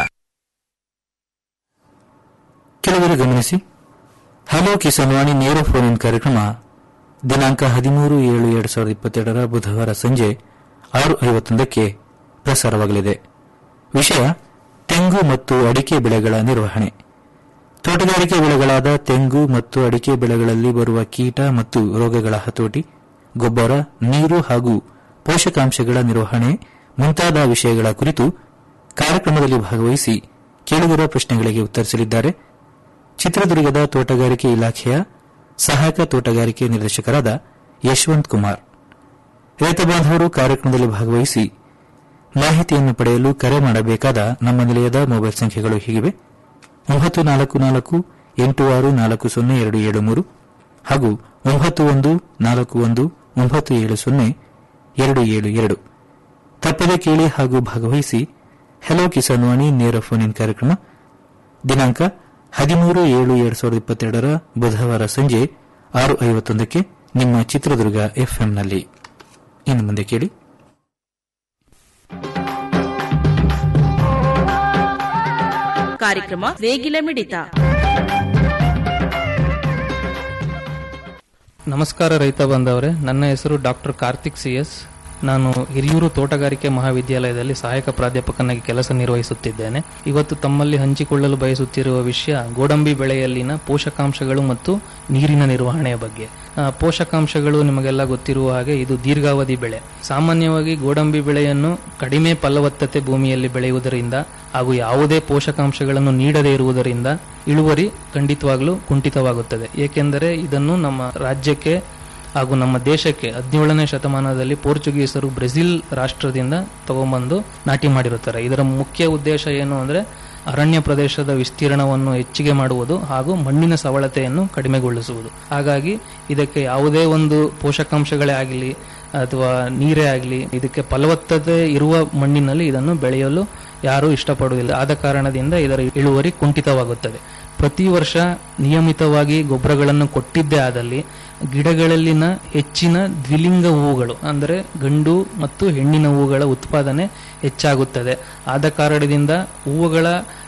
ಕೆಲವರು ಗಮನಿಸಿ ಹಲೋ ಕಿಸಾನ್ ವಾಣಿ ನೇರ ಫೋನ್ ಇನ್ ಕಾರ್ಯಕ್ರಮ ದಿನಾಂಕ ಹದಿಮೂರು ಏಳು ಎರಡು ಸಾವಿರದ ಇಪ್ಪತ್ತೆರಡರ ಬುಧವಾರ ಸಂಜೆ ಆರು ಐವತ್ತೊಂದಕ್ಕೆ ಪ್ರಸಾರವಾಗಲಿದೆ ವಿಷಯ ತೆಂಗು ಮತ್ತು ಅಡಿಕೆ ಬೆಳೆಗಳ ನಿರ್ವಹಣೆ ತೋಟಗಾರಿಕೆ ಬೆಳೆಗಳಾದ ತೆಂಗು ಮತ್ತು ಅಡಿಕೆ ಬೆಳೆಗಳಲ್ಲಿ ಬರುವ ಕೀಟ ಮತ್ತು ರೋಗಗಳ ಹತೋಟಿ ಗೊಬ್ಬರ ನೀರು ಹಾಗೂ ಪೋಷಕಾಂಶಗಳ ನಿರ್ವಹಣೆ ಮುಂತಾದ ವಿಷಯಗಳ ಕುರಿತು ಕಾರ್ಯಕ್ರಮದಲ್ಲಿ ಭಾಗವಹಿಸಿ ಕೇಳಿದಿರುವ ಪ್ರಶ್ನೆಗಳಿಗೆ ಉತ್ತರಿಸಲಿದ್ದಾರೆ ಚಿತ್ರದುರ್ಗದ ತೋಟಗಾರಿಕೆ ಇಲಾಖೆಯ ಸಹಾಯಕ ತೋಟಗಾರಿಕೆ ನಿರ್ದೇಶಕರಾದ ಯಶವಂತ್ ಕುಮಾರ್ ರೈತ ಬಾಂಧವರು ಕಾರ್ಯಕ್ರಮದಲ್ಲಿ ಭಾಗವಹಿಸಿ ಮಾಹಿತಿಯನ್ನು ಪಡೆಯಲು ಕರೆ ಮಾಡಬೇಕಾದ ನಮ್ಮ ನಿಲಯದ ಮೊಬೈಲ್ ಸಂಖ್ಯೆಗಳು ಹೀಗಿವೆ ಒಂಬತ್ತು ನಾಲ್ಕು ನಾಲ್ಕು ಎಂಟು ಆರು ನಾಲ್ಕು ಸೊನ್ನೆ ಎರಡು ಏಳು ಮೂರು ಹಾಗೂ ಒಂಬತ್ತು ಒಂದು ನಾಲ್ಕು ಒಂದು ಒಂಬತ್ತು ಏಳು ಸೊನ್ನೆ ಎರಡು ಏಳು ಎರಡು ತಪ್ಪದೆ ಕೇಳಿ ಹಾಗೂ ಭಾಗವಹಿಸಿ ಹೆಲೋ ಕಿಸಾನ್ ವಾಣಿ ನೇರ ಫೋನ್ ಇನ್ ಕಾರ್ಯಕ್ರಮ ದಿನಾಂಕ ಹದಿಮೂರು ಏಳು ಎರಡು ಸಾವಿರದ ಇಪ್ಪತ್ತೆರಡರ ಬುಧವಾರ ಸಂಜೆ ಆರು ಐವತ್ತೊಂದಕ್ಕೆ ನಿಮ್ಮ ಚಿತ್ರದುರ್ಗ ಎಫ್ಎಂನಲ್ಲಿ ಇನ್ನು ಮುಂದೆ ಕೇಳಿ ಕಾರ್ಯಕ್ರಮ ನೇಗಿಲ ಮಿಡಿತ ನಮಸ್ಕಾರ ರೈತ ಬಾಂಧವರೇ ನನ್ನ ಹೆಸರು ಡಾಕ್ಟರ್ ಕಾರ್ತಿಕ್ ಸಿ ಎಸ್ ನಾನು ಹಿರಿಯೂರು ತೋಟಗಾರಿಕೆ ಮಹಾವಿದ್ಯಾಲಯದಲ್ಲಿ ಸಹಾಯಕ ಪ್ರಾಧ್ಯಾಪಕನಾಗಿ ಕೆಲಸ ನಿರ್ವಹಿಸುತ್ತಿದ್ದೇನೆ ಇವತ್ತು ತಮ್ಮಲ್ಲಿ ಹಂಚಿಕೊಳ್ಳಲು ಬಯಸುತ್ತಿರುವ ವಿಷಯ ಗೋಡಂಬಿ ಬೆಳೆಯಲ್ಲಿನ ಪೋಷಕಾಂಶಗಳು ಮತ್ತು ನೀರಿನ ನಿರ್ವಹಣೆಯ ಬಗ್ಗೆ ಆ, ಪೋಷಕಾಂಶಗಳು ನಿಮಗೆಲ್ಲ ಗೊತ್ತಿರುವ ಹಾಗೆ ಇದು ದೀರ್ಘಾವಧಿ ಬೆಳೆ ಸಾಮಾನ್ಯವಾಗಿ ಗೋಡಂಬಿ ಬೆಳೆಯನ್ನು ಕಡಿಮೆ ಫಲವತ್ತತೆ ಭೂಮಿಯಲ್ಲಿ ಬೆಳೆಯುವುದರಿಂದ ಹಾಗೂ ಯಾವುದೇ ಪೋಷಕಾಂಶಗಳನ್ನು ನೀಡದೇ ಇರುವುದರಿಂದ ಇಳುವರಿ ಖಂಡಿತವಾಗಲೂ ಕುಂಠಿತವಾಗುತ್ತದೆ ಏಕೆಂದರೆ ಇದನ್ನು ನಮ್ಮ ರಾಜ್ಯಕ್ಕೆ ಹಾಗೂ ನಮ್ಮ ದೇಶಕ್ಕೆ ಹದಿನೇಳನೇ ಶತಮಾನದಲ್ಲಿ ಪೋರ್ಚುಗೀಸರು ಬ್ರೆಜಿಲ್ ರಾಷ್ಟ್ರದಿಂದ ತಗೊಂಬಂದು ನಾಟಿ ಮಾಡಿರುತ್ತಾರೆ ಇದರ ಮುಖ್ಯ ಉದ್ದೇಶ ಏನು ಅಂದ್ರೆ ಅರಣ್ಯ ಪ್ರದೇಶದ ವಿಸ್ತೀರ್ಣವನ್ನು ಹೆಚ್ಚಿಗೆ ಮಾಡುವುದು ಹಾಗೂ ಮಣ್ಣಿನ ಸವಳತೆಯನ್ನು ಕಡಿಮೆಗೊಳಿಸುವುದು ಹಾಗಾಗಿ ಇದಕ್ಕೆ ಯಾವುದೇ ಒಂದು ಪೋಷಕಾಂಶಗಳೇ ಆಗಲಿ ಅಥವಾ ನೀರೇ ಆಗಲಿ ಇದಕ್ಕೆ ಫಲವತ್ತತೆ ಇರುವ ಮಣ್ಣಿನಲ್ಲಿ ಇದನ್ನು ಬೆಳೆಯಲು ಯಾರೂ ಇಷ್ಟಪಡುವುದಿಲ್ಲ ಆದ ಕಾರಣದಿಂದ ಇದರ ಇಳುವರಿ ಕುಂಠಿತವಾಗುತ್ತದೆ ಪ್ರತಿ ವರ್ಷ ನಿಯಮಿತವಾಗಿ ಗೊಬ್ಬರಗಳನ್ನು ಕೊಟ್ಟಿದ್ದೇ ಆದಲ್ಲಿ ಗಿಡಗಳಲ್ಲಿನ ಹೆಚ್ಚಿನ ದ್ವಿಲಿಂಗ ಹೂವುಗಳು ಅಂದರೆ ಗಂಡು ಮತ್ತು ಹೆಣ್ಣಿನ ಹೂವುಗಳ ಉತ್ಪಾದನೆ ಹೆಚ್ಚಾಗುತ್ತದೆ ಆದ ಕಾರಣದಿಂದ ಹೂವುಗಳ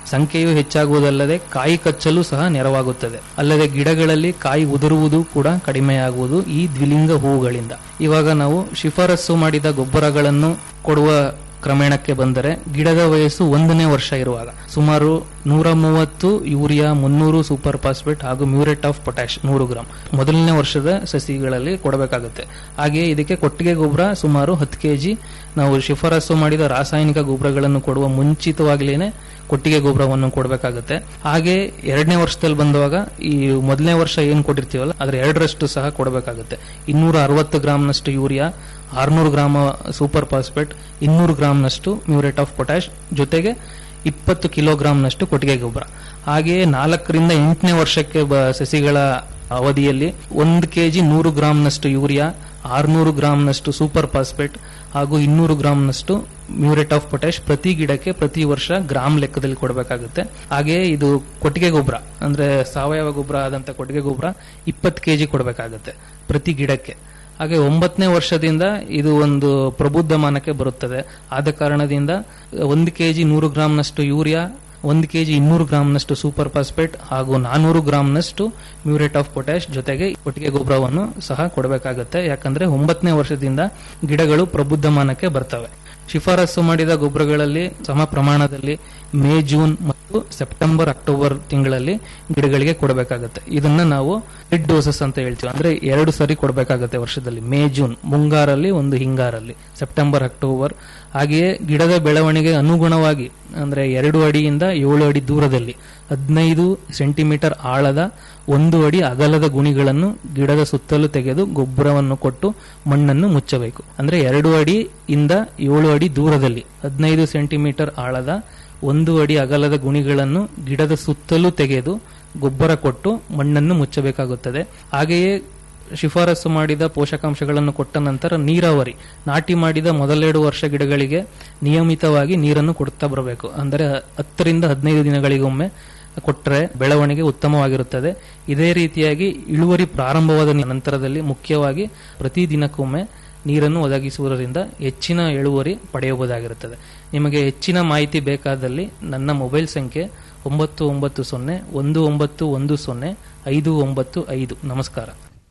ಸಂಖ್ಯೆಯು ಹೆಚ್ಚಾಗುವುದಲ್ಲದೆ ಕಾಯಿ ಕಚ್ಚಲು ಸಹ ನೆರವಾಗುತ್ತದೆ ಅಲ್ಲದೆ ಗಿಡಗಳಲ್ಲಿ ಕಾಯಿ ಉದುರುವುದು ಕೂಡ ಕಡಿಮೆಯಾಗುವುದು ಈ ದ್ವಿಲಿಂಗ ಹೂವುಗಳಿಂದ ಇವಾಗ ನಾವು ಶಿಫಾರಸು ಮಾಡಿದ ಗೊಬ್ಬರಗಳನ್ನು ಕೊಡುವ ಕ್ರಮೇಣಕ್ಕೆ ಬಂದರೆ ಗಿಡದ ವಯಸ್ಸು ಒಂದನೇ ವರ್ಷ ಇರುವಾಗ ಸುಮಾರು ನೂರ ಮೂವತ್ತು ಯೂರಿಯಾ ಮುನ್ನೂರು ಸೂಪರ್ ಫಾಸ್ಫೇಟ್ ಹಾಗೂ ಮ್ಯೂರೇಟ್ ಆಫ್ ಪೊಟ್ಯಾಶ್ ನೂರು ಗ್ರಾಂ ಮೊದಲನೇ ವರ್ಷದ ಸಸಿಗಳಲ್ಲಿ ಕೊಡಬೇಕಾಗುತ್ತೆ ಹಾಗೆಯೇ ಇದಕ್ಕೆ ಕೊಟ್ಟಿಗೆ ಗೊಬ್ಬರ ಸುಮಾರು ಹತ್ತು ಕೆಜಿ ನಾವು ಶಿಫಾರಸು ಮಾಡಿದ ರಾಸಾಯನಿಕ ಗೊಬ್ಬರಗಳನ್ನು ಕೊಡುವ ಮುಂಚಿತವಾಗ್ಲೇನೆ ಕೊಟ್ಟಿಗೆ ಗೊಬ್ಬರವನ್ನು ಕೊಡಬೇಕಾಗುತ್ತೆ ಹಾಗೆ ಎರಡನೇ ವರ್ಷದಲ್ಲಿ ಬಂದಾಗ ಈ ಮೊದಲನೇ ವರ್ಷ ಏನ್ ಕೊಟ್ಟಿರ್ತೀವಲ್ಲ ಅದ್ರ ಎರಡರಷ್ಟು ಸಹ ಕೊಡಬೇಕಾಗುತ್ತೆ ಇನ್ನೂರ ಅರವತ್ತು ಗ್ರಾಮ್ನಷ್ಟು ಯೂರಿಯಾ ಆರ್ನೂರು ಗ್ರಾಮ ಸೂಪರ್ ಫಾಸ್ಫೇಟ್ ಇನ್ನೂರು ಗ್ರಾಮ್ನಷ್ಟು ಮ್ಯೂರೇಟ್ ಆಫ್ ಪೊಟ್ಯಾಶ್ ಜೊತೆಗೆ ಇಪ್ಪತ್ತು ಕಿಲೋಗ್ರಾಂನಷ್ಟು ಕೊಟ್ಟಿಗೆ ಗೊಬ್ಬರ ಹಾಗೆಯೇ ನಾಲ್ಕರಿಂದ ಎಂಟನೇ ವರ್ಷಕ್ಕೆ ಬ- ಸಸಿಗಳ ಅವಧಿಯಲ್ಲಿ ಒಂದು ಕೆಜಿ ನೂರು ಗ್ರಾಂನಷ್ಟು ಯೂರಿಯಾ ಆರ್ನೂರು ಗ್ರಾಂನಷ್ಟು ಸೂಪರ್ ಫಾಸ್ಫೇಟ್ ಹಾಗೂ ಇನ್ನೂರು ಗ್ರಾಂನಷ್ಟು ಮ್ಯೂರೇಟ್ ಆಫ್ ಪೊಟ್ಯಾಶ್ ಪ್ರತಿ ಗಿಡಕ್ಕೆ ಪ್ರತಿ ವರ್ಷ ಗ್ರಾಮ್ ಲೆಕ್ಕದಲ್ಲಿ ಕೊಡಬೇಕಾಗುತ್ತೆ ಹಾಗೆಯೇ ಇದು ಕೊಟ್ಟಿಗೆ ಗೊಬ್ಬರ ಅಂದ್ರೆ ಸಾವಯವ ಗೊಬ್ಬರ ಆದಂತ ಕೊಟ್ಟಿಗೆ ಗೊಬ್ಬರ ಇಪ್ಪತ್ತು ಕೆಜಿ ಕೊಡಬೇಕಾಗುತ್ತೆ ಪ್ರತಿ ಗಿಡಕ್ಕೆ ಹಾಗೆ ಒಂಬತ್ತನೇ ವರ್ಷದಿಂದ ಇದು ಒಂದು ಪ್ರಬುದ್ಧಮಾನಕ್ಕೆ ಬರುತ್ತದೆ ಆದ ಕಾರಣದಿಂದ ಒಂದು ಕೆಜಿ ನೂರು ಗ್ರಾಂನಷ್ಟು ಯೂರಿಯಾ ಒಂದು ಕೆಜಿ ಇನ್ನೂರು ಗ್ರಾಂನಷ್ಟು ಸೂಪರ್ ಫಾಸ್ಫೇಟ್ ಹಾಗೂ ನಾನೂರು ಗ್ರಾಂನಷ್ಟು ಮ್ಯೂರೇಟ್ ಆಫ್ ಪೊಟ್ಯಾಶ್ ಜೊತೆಗೆ ಒಟ್ಟಿಗೆ ಗೊಬ್ಬರವನ್ನು ಸಹ ಕೊಡಬೇಕಾಗುತ್ತೆ ಯಾಕಂದ್ರೆ ಒಂಬತ್ತನೇ ವರ್ಷದಿಂದ ಗಿಡಗಳು ಪ್ರಬುದ್ಧಮಾನಕ್ಕೆ ಬರ್ತವೆ ಶಿಫಾರಸು ಮಾಡಿದ ಗೊಬ್ಬರಗಳಲ್ಲಿ ಸಮ ಪ್ರಮಾಣದಲ್ಲಿ ಮೇ ಜೂನ್ ಮತ್ತು ಸೆಪ್ಟೆಂಬರ್ ಅಕ್ಟೋಬರ್ ತಿಂಗಳಲ್ಲಿ ಗಿಡಗಳಿಗೆ ಕೊಡಬೇಕಾಗುತ್ತೆ ಇದನ್ನ ನಾವು ಮಿಡ್ ಡೋಸಸ್ ಅಂತ ಹೇಳ್ತೀವಿ ಅಂದ್ರೆ ಎರಡು ಸರಿ ಕೊಡಬೇಕಾಗುತ್ತೆ ವರ್ಷದಲ್ಲಿ ಮೇ ಜೂನ್ ಮುಂಗಾರಲ್ಲಿ ಒಂದು ಹಿಂಗಾರಲ್ಲಿ ಸೆಪ್ಟೆಂಬರ್ ಅಕ್ಟೋಬರ್ ಹಾಗೆಯೇ ಗಿಡದ ಬೆಳವಣಿಗೆ ಅನುಗುಣವಾಗಿ ಅಂದ್ರೆ ಎರಡು ಅಡಿಯಿಂದ ಏಳು ಅಡಿ ದೂರದಲ್ಲಿ ಹದಿನೈದು ಸೆಂಟಿಮೀಟರ್ ಆಳದ ಒಂದು ಅಡಿ ಅಗಲದ ಗುಣಿಗಳನ್ನು ಗಿಡದ ಸುತ್ತಲೂ ತೆಗೆದು ಗೊಬ್ಬರವನ್ನು ಕೊಟ್ಟು ಮಣ್ಣನ್ನು ಮುಚ್ಚಬೇಕು ಅಂದ್ರೆ ಎರಡು ಅಡಿಯಿಂದ ಏಳು ಅಡಿ ದೂರದಲ್ಲಿ ಹದಿನೈದು ಸೆಂಟಿಮೀಟರ್ ಆಳದ ಒಂದು ಅಡಿ ಅಗಲದ ಗುಣಿಗಳನ್ನು ಗಿಡದ ಸುತ್ತಲೂ ತೆಗೆದು ಗೊಬ್ಬರ ಕೊಟ್ಟು ಮಣ್ಣನ್ನು ಮುಚ್ಚಬೇಕಾಗುತ್ತದೆ ಹಾಗೆಯೇ ಶಿಫಾರಸು ಮಾಡಿದ ಪೋಷಕಾಂಶಗಳನ್ನು ಕೊಟ್ಟ ನಂತರ ನೀರಾವರಿ ನಾಟಿ ಮಾಡಿದ ಮೊದಲೆರಡು ವರ್ಷ ಗಿಡಗಳಿಗೆ ನಿಯಮಿತವಾಗಿ ನೀರನ್ನು ಕೊಡ್ತಾ ಬರಬೇಕು ಅಂದರೆ ಹತ್ತರಿಂದ ಹದಿನೈದು ದಿನಗಳಿಗೊಮ್ಮೆ ಕೊಟ್ಟರೆ ಬೆಳವಣಿಗೆ ಉತ್ತಮವಾಗಿರುತ್ತದೆ ಇದೇ ರೀತಿಯಾಗಿ ಇಳುವರಿ ಪ್ರಾರಂಭವಾದ ನಂತರದಲ್ಲಿ ಮುಖ್ಯವಾಗಿ ಪ್ರತಿ ದಿನಕ್ಕೊಮ್ಮೆ ನೀರನ್ನು ಒದಗಿಸುವುದರಿಂದ ಹೆಚ್ಚಿನ ಇಳುವರಿ ಪಡೆಯಬಹುದಾಗಿರುತ್ತದೆ ನಿಮಗೆ ಹೆಚ್ಚಿನ ಮಾಹಿತಿ ಬೇಕಾದಲ್ಲಿ ನನ್ನ ಮೊಬೈಲ್ ಸಂಖ್ಯೆ ಒಂಬತ್ತು ಒಂಬತ್ತು ಸೊನ್ನೆ ಒಂದು ಒಂಬತ್ತು ಒಂದು ಸೊನ್ನೆ ಐದು ಒಂಬತ್ತು ಐದು ನಮಸ್ಕಾರ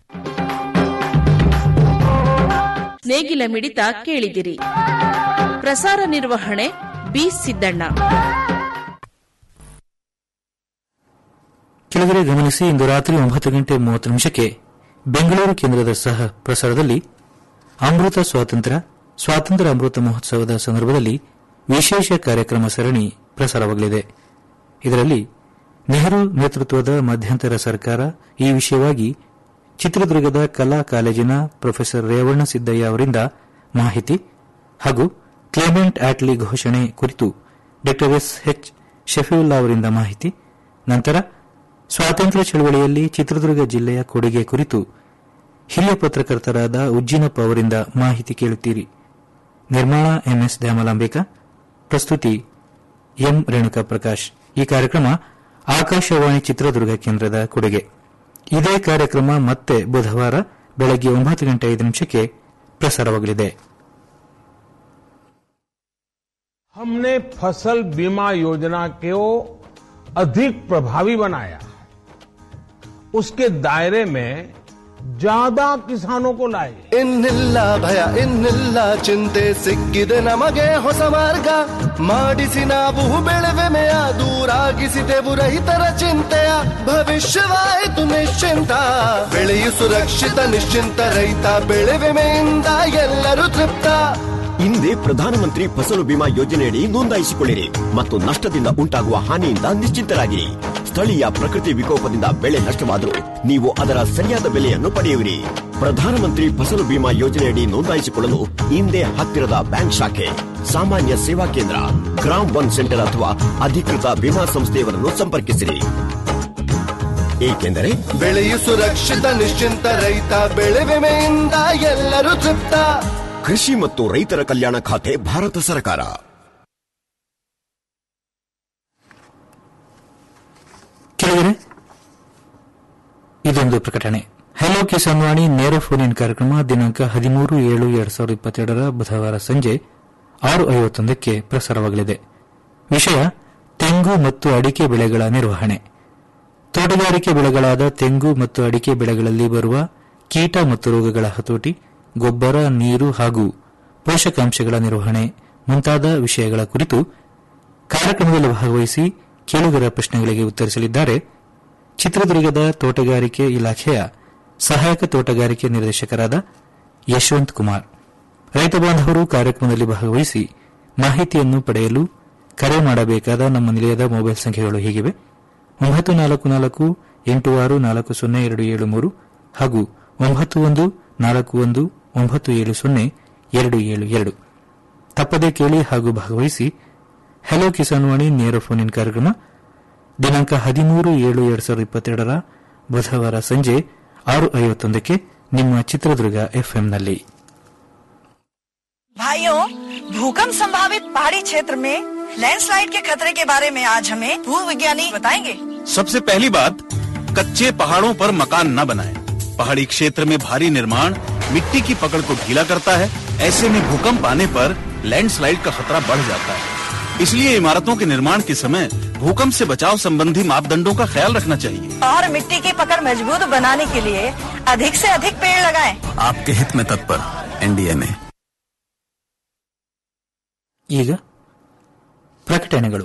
ನೇಗಿಲ ಮಿಡಿತ ಕೇಳಿದಿರಿ ಪ್ರಸಾರ ನಿರ್ವಹಣೆ ಬಿ ಸಿದ್ದಣ್ಣ ಕೆಳಗಡೆ ಗಮನಿಸಿ ಇಂದು ರಾತ್ರಿ ಒಂಬತ್ತು ಗಂಟೆ ಮೂವತ್ತು ನಿಮಿಷಕ್ಕೆ ಬೆಂಗಳೂರು ಕೇಂದ್ರದ ಸಹ ಪ್ರಸಾರದಲ್ಲಿ ಅಮೃತ ಸ್ವಾತಂತ್ರ್ಯ ಸ್ವಾತಂತ್ರ್ಯ ಅಮೃತ ಮಹೋತ್ಸವದ ಸಂದರ್ಭದಲ್ಲಿ ವಿಶೇಷ ಕಾರ್ಯಕ್ರಮ ಸರಣಿ ಪ್ರಸಾರವಾಗಲಿದೆ ಇದರಲ್ಲಿ ನೆಹರು ನೇತೃತ್ವದ ಮಧ್ಯಂತರ ಸರ್ಕಾರ ಈ ವಿಷಯವಾಗಿ ಚಿತ್ರದುರ್ಗದ ಕಲಾ ಕಾಲೇಜಿನ ಪ್ರೊಫೆಸರ್ ರೇವಣ್ಣ ಸಿದ್ದಯ್ಯ ಅವರಿಂದ ಮಾಹಿತಿ ಹಾಗೂ ಕ್ಲೇಮೆಂಟ್ ಆಟ್ಲಿ ಘೋಷಣೆ ಕುರಿತು ಡಾ ಎಸ್ ಎಚ್ ಶಫೀವುಲ್ಲಾ ಅವರಿಂದ ಮಾಹಿತಿ ನಂತರ ಸ್ವಾತಂತ್ರ್ಯ ಚಳವಳಿಯಲ್ಲಿ ಚಿತ್ರದುರ್ಗ ಜಿಲ್ಲೆಯ ಕೊಡುಗೆ ಕುರಿತು ಹಿರಿಯ ಪತ್ರಕರ್ತರಾದ ಉಜ್ಜಿನಪ್ಪ ಅವರಿಂದ ಮಾಹಿತಿ ಕೇಳುತ್ತೀರಿ ನಿರ್ಮಾಣ ಎಂಎಸ್ ದ್ಯಾಮಲಾಂಬಿಕಾ ಪ್ರಸ್ತುತಿ ಎಂ ರೇಣುಕಾ ಪ್ರಕಾಶ್ ಈ ಕಾರ್ಯಕ್ರಮ ಆಕಾಶವಾಣಿ ಚಿತ್ರದುರ್ಗ ಕೇಂದ್ರದ ಕೊಡುಗೆ ಇದೇ ಕಾರ್ಯಕ್ರಮ ಮತ್ತೆ ಬುಧವಾರ ಬೆಳಗ್ಗೆ ಒಂಬತ್ತು ಗಂಟೆ ಐದು ನಿಮಿಷಕ್ಕೆ ಪ್ರಸಾರವಾಗಲಿದೆ हमने फसल बीमा योजना को अधिक प्रभावी बनाया उसके दायरे में ज्यादा किसानों को लाए ಇನ್ನಿಲ್ಲ ಭಯ ಇನ್ನಿಲ್ಲ ಚಿಂತೆ ಸಿಕ್ಕಿದೆ ನಮಗೆ ಹೊಸ ಮಾರ್ಗ ಮಾಡಿಸಿ ನಾವು ಬೆಳೆವೆಮೆಯ ದೂರಾಗಿಸಿದೆವು ರೈತರ ಚಿಂತೆಯ ಭವಿಷ್ಯವಾಯಿತು ನಿಶ್ಚಿಂತ ಬೆಳೆಯು ಸುರಕ್ಷಿತ ನಿಶ್ಚಿಂತ ರೈತ ಬೆಳೆವೆಮೆಯಿಂದ ಎಲ್ಲರೂ ತೃಪ್ತ ಹಿಂದೆ ಪ್ರಧಾನಮಂತ್ರಿ ಫಸಲು ಬಿಮಾ ಯೋಜನೆಯಡಿ ನೋಂದಾಯಿಸಿಕೊಳ್ಳಿರಿ ಮತ್ತು ನಷ್ಟದಿಂದ ಉಂಟಾಗುವ ಹಾನಿಯಿಂದ ನಿಶ್ಚಿಂತರಾಗಿರಿ ಸ್ಥಳೀಯ ಪ್ರಕೃತಿ ವಿಕೋಪದಿಂದ ಬೆಳೆ ನಷ್ಟವಾದರೂ ನೀವು ಅದರ ಸರಿಯಾದ ಬೆಲೆಯನ್ನು ಪಡೆಯುವಿರಿ ಪ್ರಧಾನಮಂತ್ರಿ ಫಸಲು ಬಿಮಾ ಯೋಜನೆಯಡಿ ನೋಂದಾಯಿಸಿಕೊಳ್ಳಲು ಹಿಂದೆ ಹತ್ತಿರದ ಬ್ಯಾಂಕ್ ಶಾಖೆ ಸಾಮಾನ್ಯ ಸೇವಾ ಕೇಂದ್ರ ಗ್ರಾಮ್ ಒನ್ ಸೆಂಟರ್ ಅಥವಾ ಅಧಿಕೃತ ವಿಮಾ ಸಂಸ್ಥೆಯವರನ್ನು ಸಂಪರ್ಕಿಸಿರಿ ಏಕೆಂದರೆ ಬೆಳೆಯು ಸುರಕ್ಷಿತ ನಿಶ್ಚಿಂತ ರೈತ ಬೆಳೆ ವಿಮೆಯಿಂದ ಎಲ್ಲರೂ ತೃಪ್ತ ಕೃಷಿ ಮತ್ತು ರೈತರ ಕಲ್ಯಾಣ ಖಾತೆ ಭಾರತ ಸರ್ಕಾರ ಕೆಳಗಡೆ ಇದೊಂದು ಪ್ರಕಟಣೆ ಹಲೋ ಕಿಸಾನ್ ವಾಣಿ ನೇರ ಫೋನ್ ಇನ್ ಕಾರ್ಯಕ್ರಮ ದಿನಾಂಕ ಹದಿಮೂರು ಏಳು ಎರಡ್ ಸಾವಿರದ ಇಪ್ಪತ್ತೆರಡರ ಬುಧವಾರ ಸಂಜೆ ಆರು ಐವತ್ತೊಂದಕ್ಕೆ ಪ್ರಸಾರವಾಗಲಿದೆ ವಿಷಯ ತೆಂಗು ಮತ್ತು ಅಡಿಕೆ ಬೆಳೆಗಳ ನಿರ್ವಹಣೆ ತೋಟಗಾರಿಕೆ ಬೆಳೆಗಳಾದ ತೆಂಗು ಮತ್ತು ಅಡಿಕೆ ಬೆಳೆಗಳಲ್ಲಿ ಬರುವ ಕೀಟ ಮತ್ತು ರೋಗಗಳ ಹತೋಟಿ ಗೊಬ್ಬರ ನೀರು ಹಾಗೂ ಪೋಷಕಾಂಶಗಳ ನಿರ್ವಹಣೆ ಮುಂತಾದ ವಿಷಯಗಳ ಕುರಿತು ಕಾರ್ಯಕ್ರಮದಲ್ಲಿ ಭಾಗವಹಿಸಿ ಕೇಳುಗರ ಪ್ರಶ್ನೆಗಳಿಗೆ ಉತ್ತರಿಸಲಿದ್ದಾರೆ ಚಿತ್ರದುರ್ಗದ ತೋಟಗಾರಿಕೆ ಇಲಾಖೆಯ ಸಹಾಯಕ ತೋಟಗಾರಿಕೆ ನಿರ್ದೇಶಕರಾದ ಯಶವಂತ್ ಕುಮಾರ್ ರೈತ ಬಾಂಧವರು ಕಾರ್ಯಕ್ರಮದಲ್ಲಿ ಭಾಗವಹಿಸಿ ಮಾಹಿತಿಯನ್ನು ಪಡೆಯಲು ಕರೆ ಮಾಡಬೇಕಾದ ನಮ್ಮ ನಿಲಯದ ಮೊಬೈಲ್ ಸಂಖ್ಯೆಗಳು ಹೀಗಿವೆ ಒಂಬತ್ತು ನಾಲ್ಕು ನಾಲ್ಕು ಎಂಟು ಆರು ನಾಲ್ಕು ಸೊನ್ನೆ ಎರಡು ಏಳು ಮೂರು ಹಾಗೂ ಒಂಬತ್ತು ಒಂದು ನಾಲ್ಕು ಒಂದು ಒಂಬತ್ತು ಏಳು ಸೊನ್ನೆ ಎರಡು ಏಳು ಎರಡು ತಪ್ಪದೆ ಕೇಳಿ ಹಾಗೂ ಭಾಗವಹಿಸಿ ಹೆಲೋ ಕಿಸಾನ್ ವಾಣಿ ನೇರ ಫೋನ್ ಇನ್ ಕಾರ್ಯಕ್ರಮ ದಿನಾಂಕ ಹದಿಮೂರು ಏಳು ಎರಡ್ ಸಾವಿರದ ಇಪ್ಪತ್ತೆರಡರ ಬುಧವಾರ ಸಂಜೆ ಆರು ಐವತ್ತೊಂದಕ್ಕೆ ನಿಮ್ಮ ಚಿತ್ರದುರ್ಗ ಎಫ್ಎಂನಲ್ಲಿ भाइयों भूकंप संभावित पहाड़ी क्षेत्र में लैंडस्लाइड के खतरे के बारे में आज हमें भू विज्ञानी बताएंगे सबसे पहली बात कच्चे पहाड़ों पर मकान न बनाएं। पहाड़ी क्षेत्र में भारी निर्माण मिट्टी की पकड़ को ढीला करता है ऐसे में भूकंप आने पर लैंडस्लाइड का खतरा बढ़ जाता है इसलिए इमारतों के निर्माण के समय भूकंप से बचाव संबंधी मापदंडों का ख्याल रखना चाहिए और मिट्टी की पकड़ मजबूत बनाने के लिए अधिक से अधिक पेड़ लगाएं। आपके हित में तत्पर एनडीएमए ಈಗ ಪ್ರಕಟಣೆಗಳು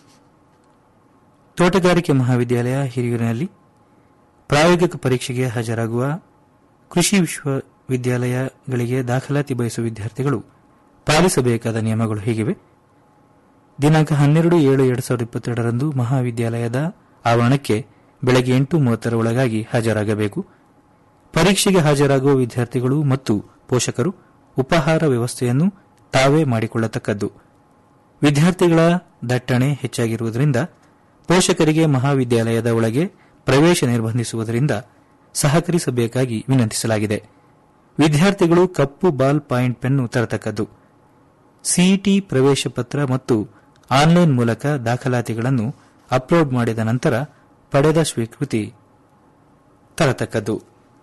ತೋಟಗಾರಿಕೆ ಮಹಾವಿದ್ಯಾಲಯ ಹಿರಿಯೂರಿನಲ್ಲಿ ಪ್ರಾಯೋಗಿಕ ಪರೀಕ್ಷೆಗೆ ಹಾಜರಾಗುವ ಕೃಷಿ ವಿಶ್ವವಿದ್ಯಾಲಯಗಳಿಗೆ ದಾಖಲಾತಿ ಬಯಸುವ ವಿದ್ಯಾರ್ಥಿಗಳು ಪಾಲಿಸಬೇಕಾದ ನಿಯಮಗಳು ಹೀಗಿವೆ ದಿನಾಂಕ ಹನ್ನೆರಡು ಏಳು ಎರಡು ಸಾವಿರದ ಇಪ್ಪತ್ತೆರಡರಂದು ಮಹಾವಿದ್ಯಾಲಯದ ಆವರಣಕ್ಕೆ ಬೆಳಗ್ಗೆ ಎಂಟು ಮೂವತ್ತರ ಒಳಗಾಗಿ ಹಾಜರಾಗಬೇಕು ಪರೀಕ್ಷೆಗೆ ಹಾಜರಾಗುವ ವಿದ್ಯಾರ್ಥಿಗಳು ಮತ್ತು ಪೋಷಕರು ಉಪಹಾರ ವ್ಯವಸ್ಥೆಯನ್ನು ತಾವೇ ಮಾಡಿಕೊಳ್ಳತಕ್ಕದ್ದು ವಿದ್ಯಾರ್ಥಿಗಳ ದಟ್ಟಣೆ ಹೆಚ್ಚಾಗಿರುವುದರಿಂದ ಪೋಷಕರಿಗೆ ಮಹಾವಿದ್ಯಾಲಯದ ಒಳಗೆ ಪ್ರವೇಶ ನಿರ್ಬಂಧಿಸುವುದರಿಂದ ಸಹಕರಿಸಬೇಕಾಗಿ ವಿನಂತಿಸಲಾಗಿದೆ ವಿದ್ಯಾರ್ಥಿಗಳು ಕಪ್ಪು ಬಾಲ್ ಪಾಯಿಂಟ್ ಪೆನ್ನು ತರತಕ್ಕದ್ದು ಸಿಇಟಿ ಪ್ರವೇಶ ಪತ್ರ ಮತ್ತು ಆನ್ಲೈನ್ ಮೂಲಕ ದಾಖಲಾತಿಗಳನ್ನು ಅಪ್ಲೋಡ್ ಮಾಡಿದ ನಂತರ ಪಡೆದ ಸ್ವೀಕೃತಿ ತರತಕ್ಕದ್ದು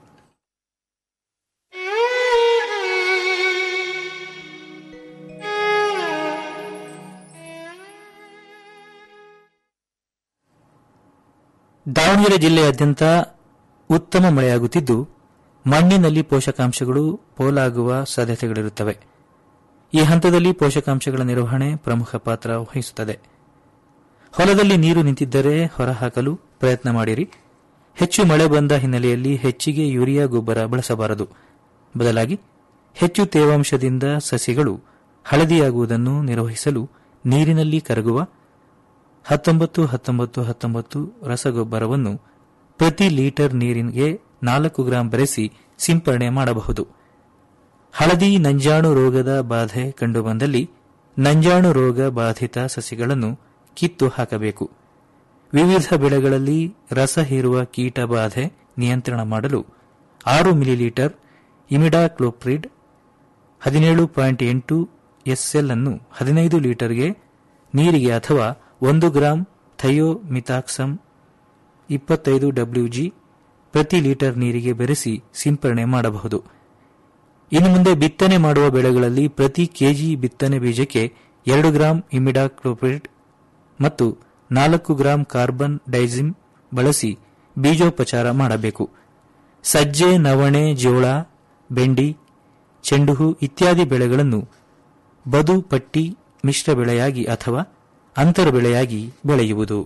ದಾವಣಗೆರೆ ಜಿಲ್ಲೆಯಾದ್ಯಂತ ಉತ್ತಮ ಮಳೆಯಾಗುತ್ತಿದ್ದು ಮಣ್ಣಿನಲ್ಲಿ ಪೋಷಕಾಂಶಗಳು ಪೋಲಾಗುವ ಸಾಧ್ಯತೆಗಳಿರುತ್ತವೆ ಈ ಹಂತದಲ್ಲಿ ಪೋಷಕಾಂಶಗಳ ನಿರ್ವಹಣೆ ಪ್ರಮುಖ ಪಾತ್ರ ವಹಿಸುತ್ತದೆ ಹೊಲದಲ್ಲಿ ನೀರು ನಿಂತಿದ್ದರೆ ಹೊರಹಾಕಲು ಪ್ರಯತ್ನ ಮಾಡಿರಿ ಹೆಚ್ಚು ಮಳೆ ಬಂದ ಹಿನ್ನೆಲೆಯಲ್ಲಿ ಹೆಚ್ಚಿಗೆ ಯೂರಿಯಾ ಗೊಬ್ಬರ ಬಳಸಬಾರದು ಬದಲಾಗಿ ಹೆಚ್ಚು ತೇವಾಂಶದಿಂದ ಸಸಿಗಳು ಹಳದಿಯಾಗುವುದನ್ನು ನಿರ್ವಹಿಸಲು ನೀರಿನಲ್ಲಿ ಕರಗುವ ಹತ್ತೊಂಬತ್ತು ಹತ್ತೊಂಬತ್ತು ಹತ್ತೊಂಬತ್ತು ರಸಗೊಬ್ಬರವನ್ನು ಪ್ರತಿ ಲೀಟರ್ ನೀರಿಗೆ ನಾಲ್ಕು ಗ್ರಾಂ ಬೆರೆಸಿ ಸಿಂಪರಣೆ ಮಾಡಬಹುದು ಹಳದಿ ನಂಜಾಣು ರೋಗದ ಬಾಧೆ ಕಂಡುಬಂದಲ್ಲಿ ನಂಜಾಣು ರೋಗ ಬಾಧಿತ ಸಸಿಗಳನ್ನು ಕಿತ್ತು ಹಾಕಬೇಕು ವಿವಿಧ ಬೆಳೆಗಳಲ್ಲಿ ರಸ ಹೀರುವ ಕೀಟ ಬಾಧೆ ನಿಯಂತ್ರಣ ಮಾಡಲು ಆರು ಮಿಲಿಲೀಟರ್ ಇಮಿಡಾಕ್ಲೋಪ್ರಿಡ್ ಹದಿನೇಳು ಪಾಯಿಂಟ್ ಎಂಟು ಎಸ್ಎಲ್ ಅನ್ನು ಹದಿನೈದು ಲೀಟರ್ಗೆ ನೀರಿಗೆ ಅಥವಾ ಒಂದು ಗ್ರಾಂ ಥಯೋಮಿತಾಕ್ಸಮ್ ಇಪ್ಪತ್ತೈದು ಡಬ್ಲ್ಯೂಜಿ ಪ್ರತಿ ಲೀಟರ್ ನೀರಿಗೆ ಬೆರೆಸಿ ಸಿಂಪರಣೆ ಮಾಡಬಹುದು ಇನ್ನು ಮುಂದೆ ಬಿತ್ತನೆ ಮಾಡುವ ಬೆಳೆಗಳಲ್ಲಿ ಪ್ರತಿ ಕೆಜಿ ಬಿತ್ತನೆ ಬೀಜಕ್ಕೆ ಎರಡು ಗ್ರಾಂ ಇಮಿಡಾಕ್ಲೋಪ್ರಿಡ್ ಮತ್ತು ನಾಲ್ಕು ಗ್ರಾಂ ಕಾರ್ಬನ್ ಡೈಸಿಮ್ ಬಳಸಿ ಬೀಜೋಪಚಾರ ಮಾಡಬೇಕು ಸಜ್ಜೆ ನವಣೆ ಜೋಳ ಬೆಂಡಿ ಚೆಂಡುಹೂ ಇತ್ಯಾದಿ ಬೆಳೆಗಳನ್ನು ಬದು ಪಟ್ಟಿ ಮಿಶ್ರ ಬೆಳೆಯಾಗಿ ಅಥವಾ ಅಂತರ ಬೆಳೆಯಾಗಿ ಬೆಳೆಯುವುದು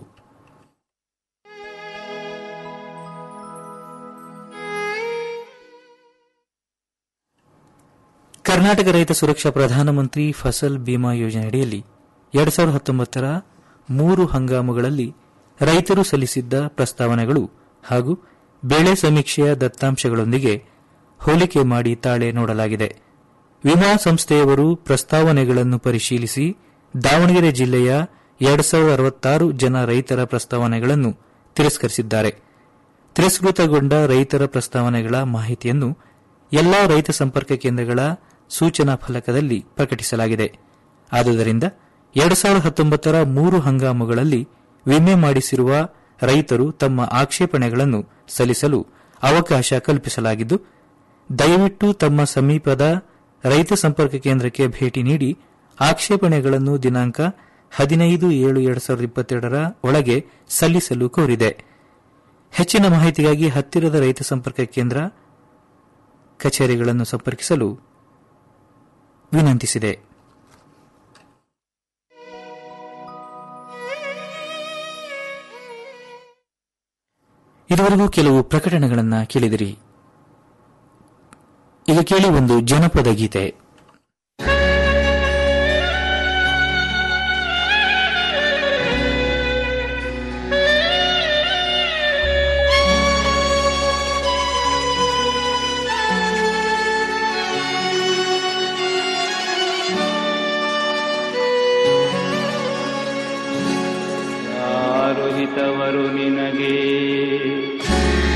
ಕರ್ನಾಟಕ ರೈತ ಸುರಕ್ಷಾ ಪ್ರಧಾನಮಂತ್ರಿ ಫಸಲ್ ಬಿಮಾ ಯೋಜನೆಯಡಿಯಲ್ಲಿ ಎರಡ್ ಸಾವಿರದ ಹತ್ತೊಂಬತ್ತರ ಮೂರು ಹಂಗಾಮುಗಳಲ್ಲಿ ರೈತರು ಸಲ್ಲಿಸಿದ್ದ ಪ್ರಸ್ತಾವನೆಗಳು ಹಾಗೂ ಬೆಳೆ ಸಮೀಕ್ಷೆಯ ದತ್ತಾಂಶಗಳೊಂದಿಗೆ ಹೋಲಿಕೆ ಮಾಡಿ ತಾಳೆ ನೋಡಲಾಗಿದೆ ವಿಮಾ ಸಂಸ್ಥೆಯವರು ಪ್ರಸ್ತಾವನೆಗಳನ್ನು ಪರಿಶೀಲಿಸಿ ದಾವಣಗೆರೆ ಜಿಲ್ಲೆಯ ಎರಡು ಸಾವಿರದ ಅರವತ್ತಾರು ಜನ ರೈತರ ಪ್ರಸ್ತಾವನೆಗಳನ್ನು ತಿರಸ್ಕರಿಸಿದ್ದಾರೆ ತಿರಸ್ಕೃತಗೊಂಡ ರೈತರ ಪ್ರಸ್ತಾವನೆಗಳ ಮಾಹಿತಿಯನ್ನು ಎಲ್ಲಾ ರೈತ ಸಂಪರ್ಕ ಕೇಂದ್ರಗಳ ಸೂಚನಾ ಫಲಕದಲ್ಲಿ ಪ್ರಕಟಿಸಲಾಗಿದೆ ಆದುದರಿಂದ ಎರಡು ಸಾವಿರದ ಹತ್ತೊಂಬತ್ತರ ಮೂರು ಹಂಗಾಮುಗಳಲ್ಲಿ ವಿಮೆ ಮಾಡಿಸಿರುವ ರೈತರು ತಮ್ಮ ಆಕ್ಷೇಪಣೆಗಳನ್ನು ಸಲ್ಲಿಸಲು ಅವಕಾಶ ಕಲ್ಪಿಸಲಾಗಿದ್ದು ದಯವಿಟ್ಟು ತಮ್ಮ ಸಮೀಪದ ರೈತ ಸಂಪರ್ಕ ಕೇಂದ್ರಕ್ಕೆ ಭೇಟಿ ನೀಡಿ ಆಕ್ಷೇಪಣೆಗಳನ್ನು ದಿನಾಂಕ ಹದಿನೈದು ಏಳು ಎರಡು ಸಾವಿರದ ಇಪ್ಪತ್ತೆರಡರ ಒಳಗೆ ಸಲ್ಲಿಸಲು ಕೋರಿದೆ ಹೆಚ್ಚಿನ ಮಾಹಿತಿಗಾಗಿ ಹತ್ತಿರದ ರೈತ ಸಂಪರ್ಕ ಕೇಂದ್ರ ಕಚೇರಿಗಳನ್ನು ಸಂಪರ್ಕಿಸಲು ವಿನಂತಿಸಿದೆ ಇದುವರೆಗೂ ಕೆಲವು ಪ್ರಕಟಣೆಗಳನ್ನು ಕೇಳಿದಿರಿ ಈಗ ಕೇಳಿ ಒಂದು ಜನಪದ ಗೀತೆ ಯಾರು ಹಿತವರು ನಿನಗೆ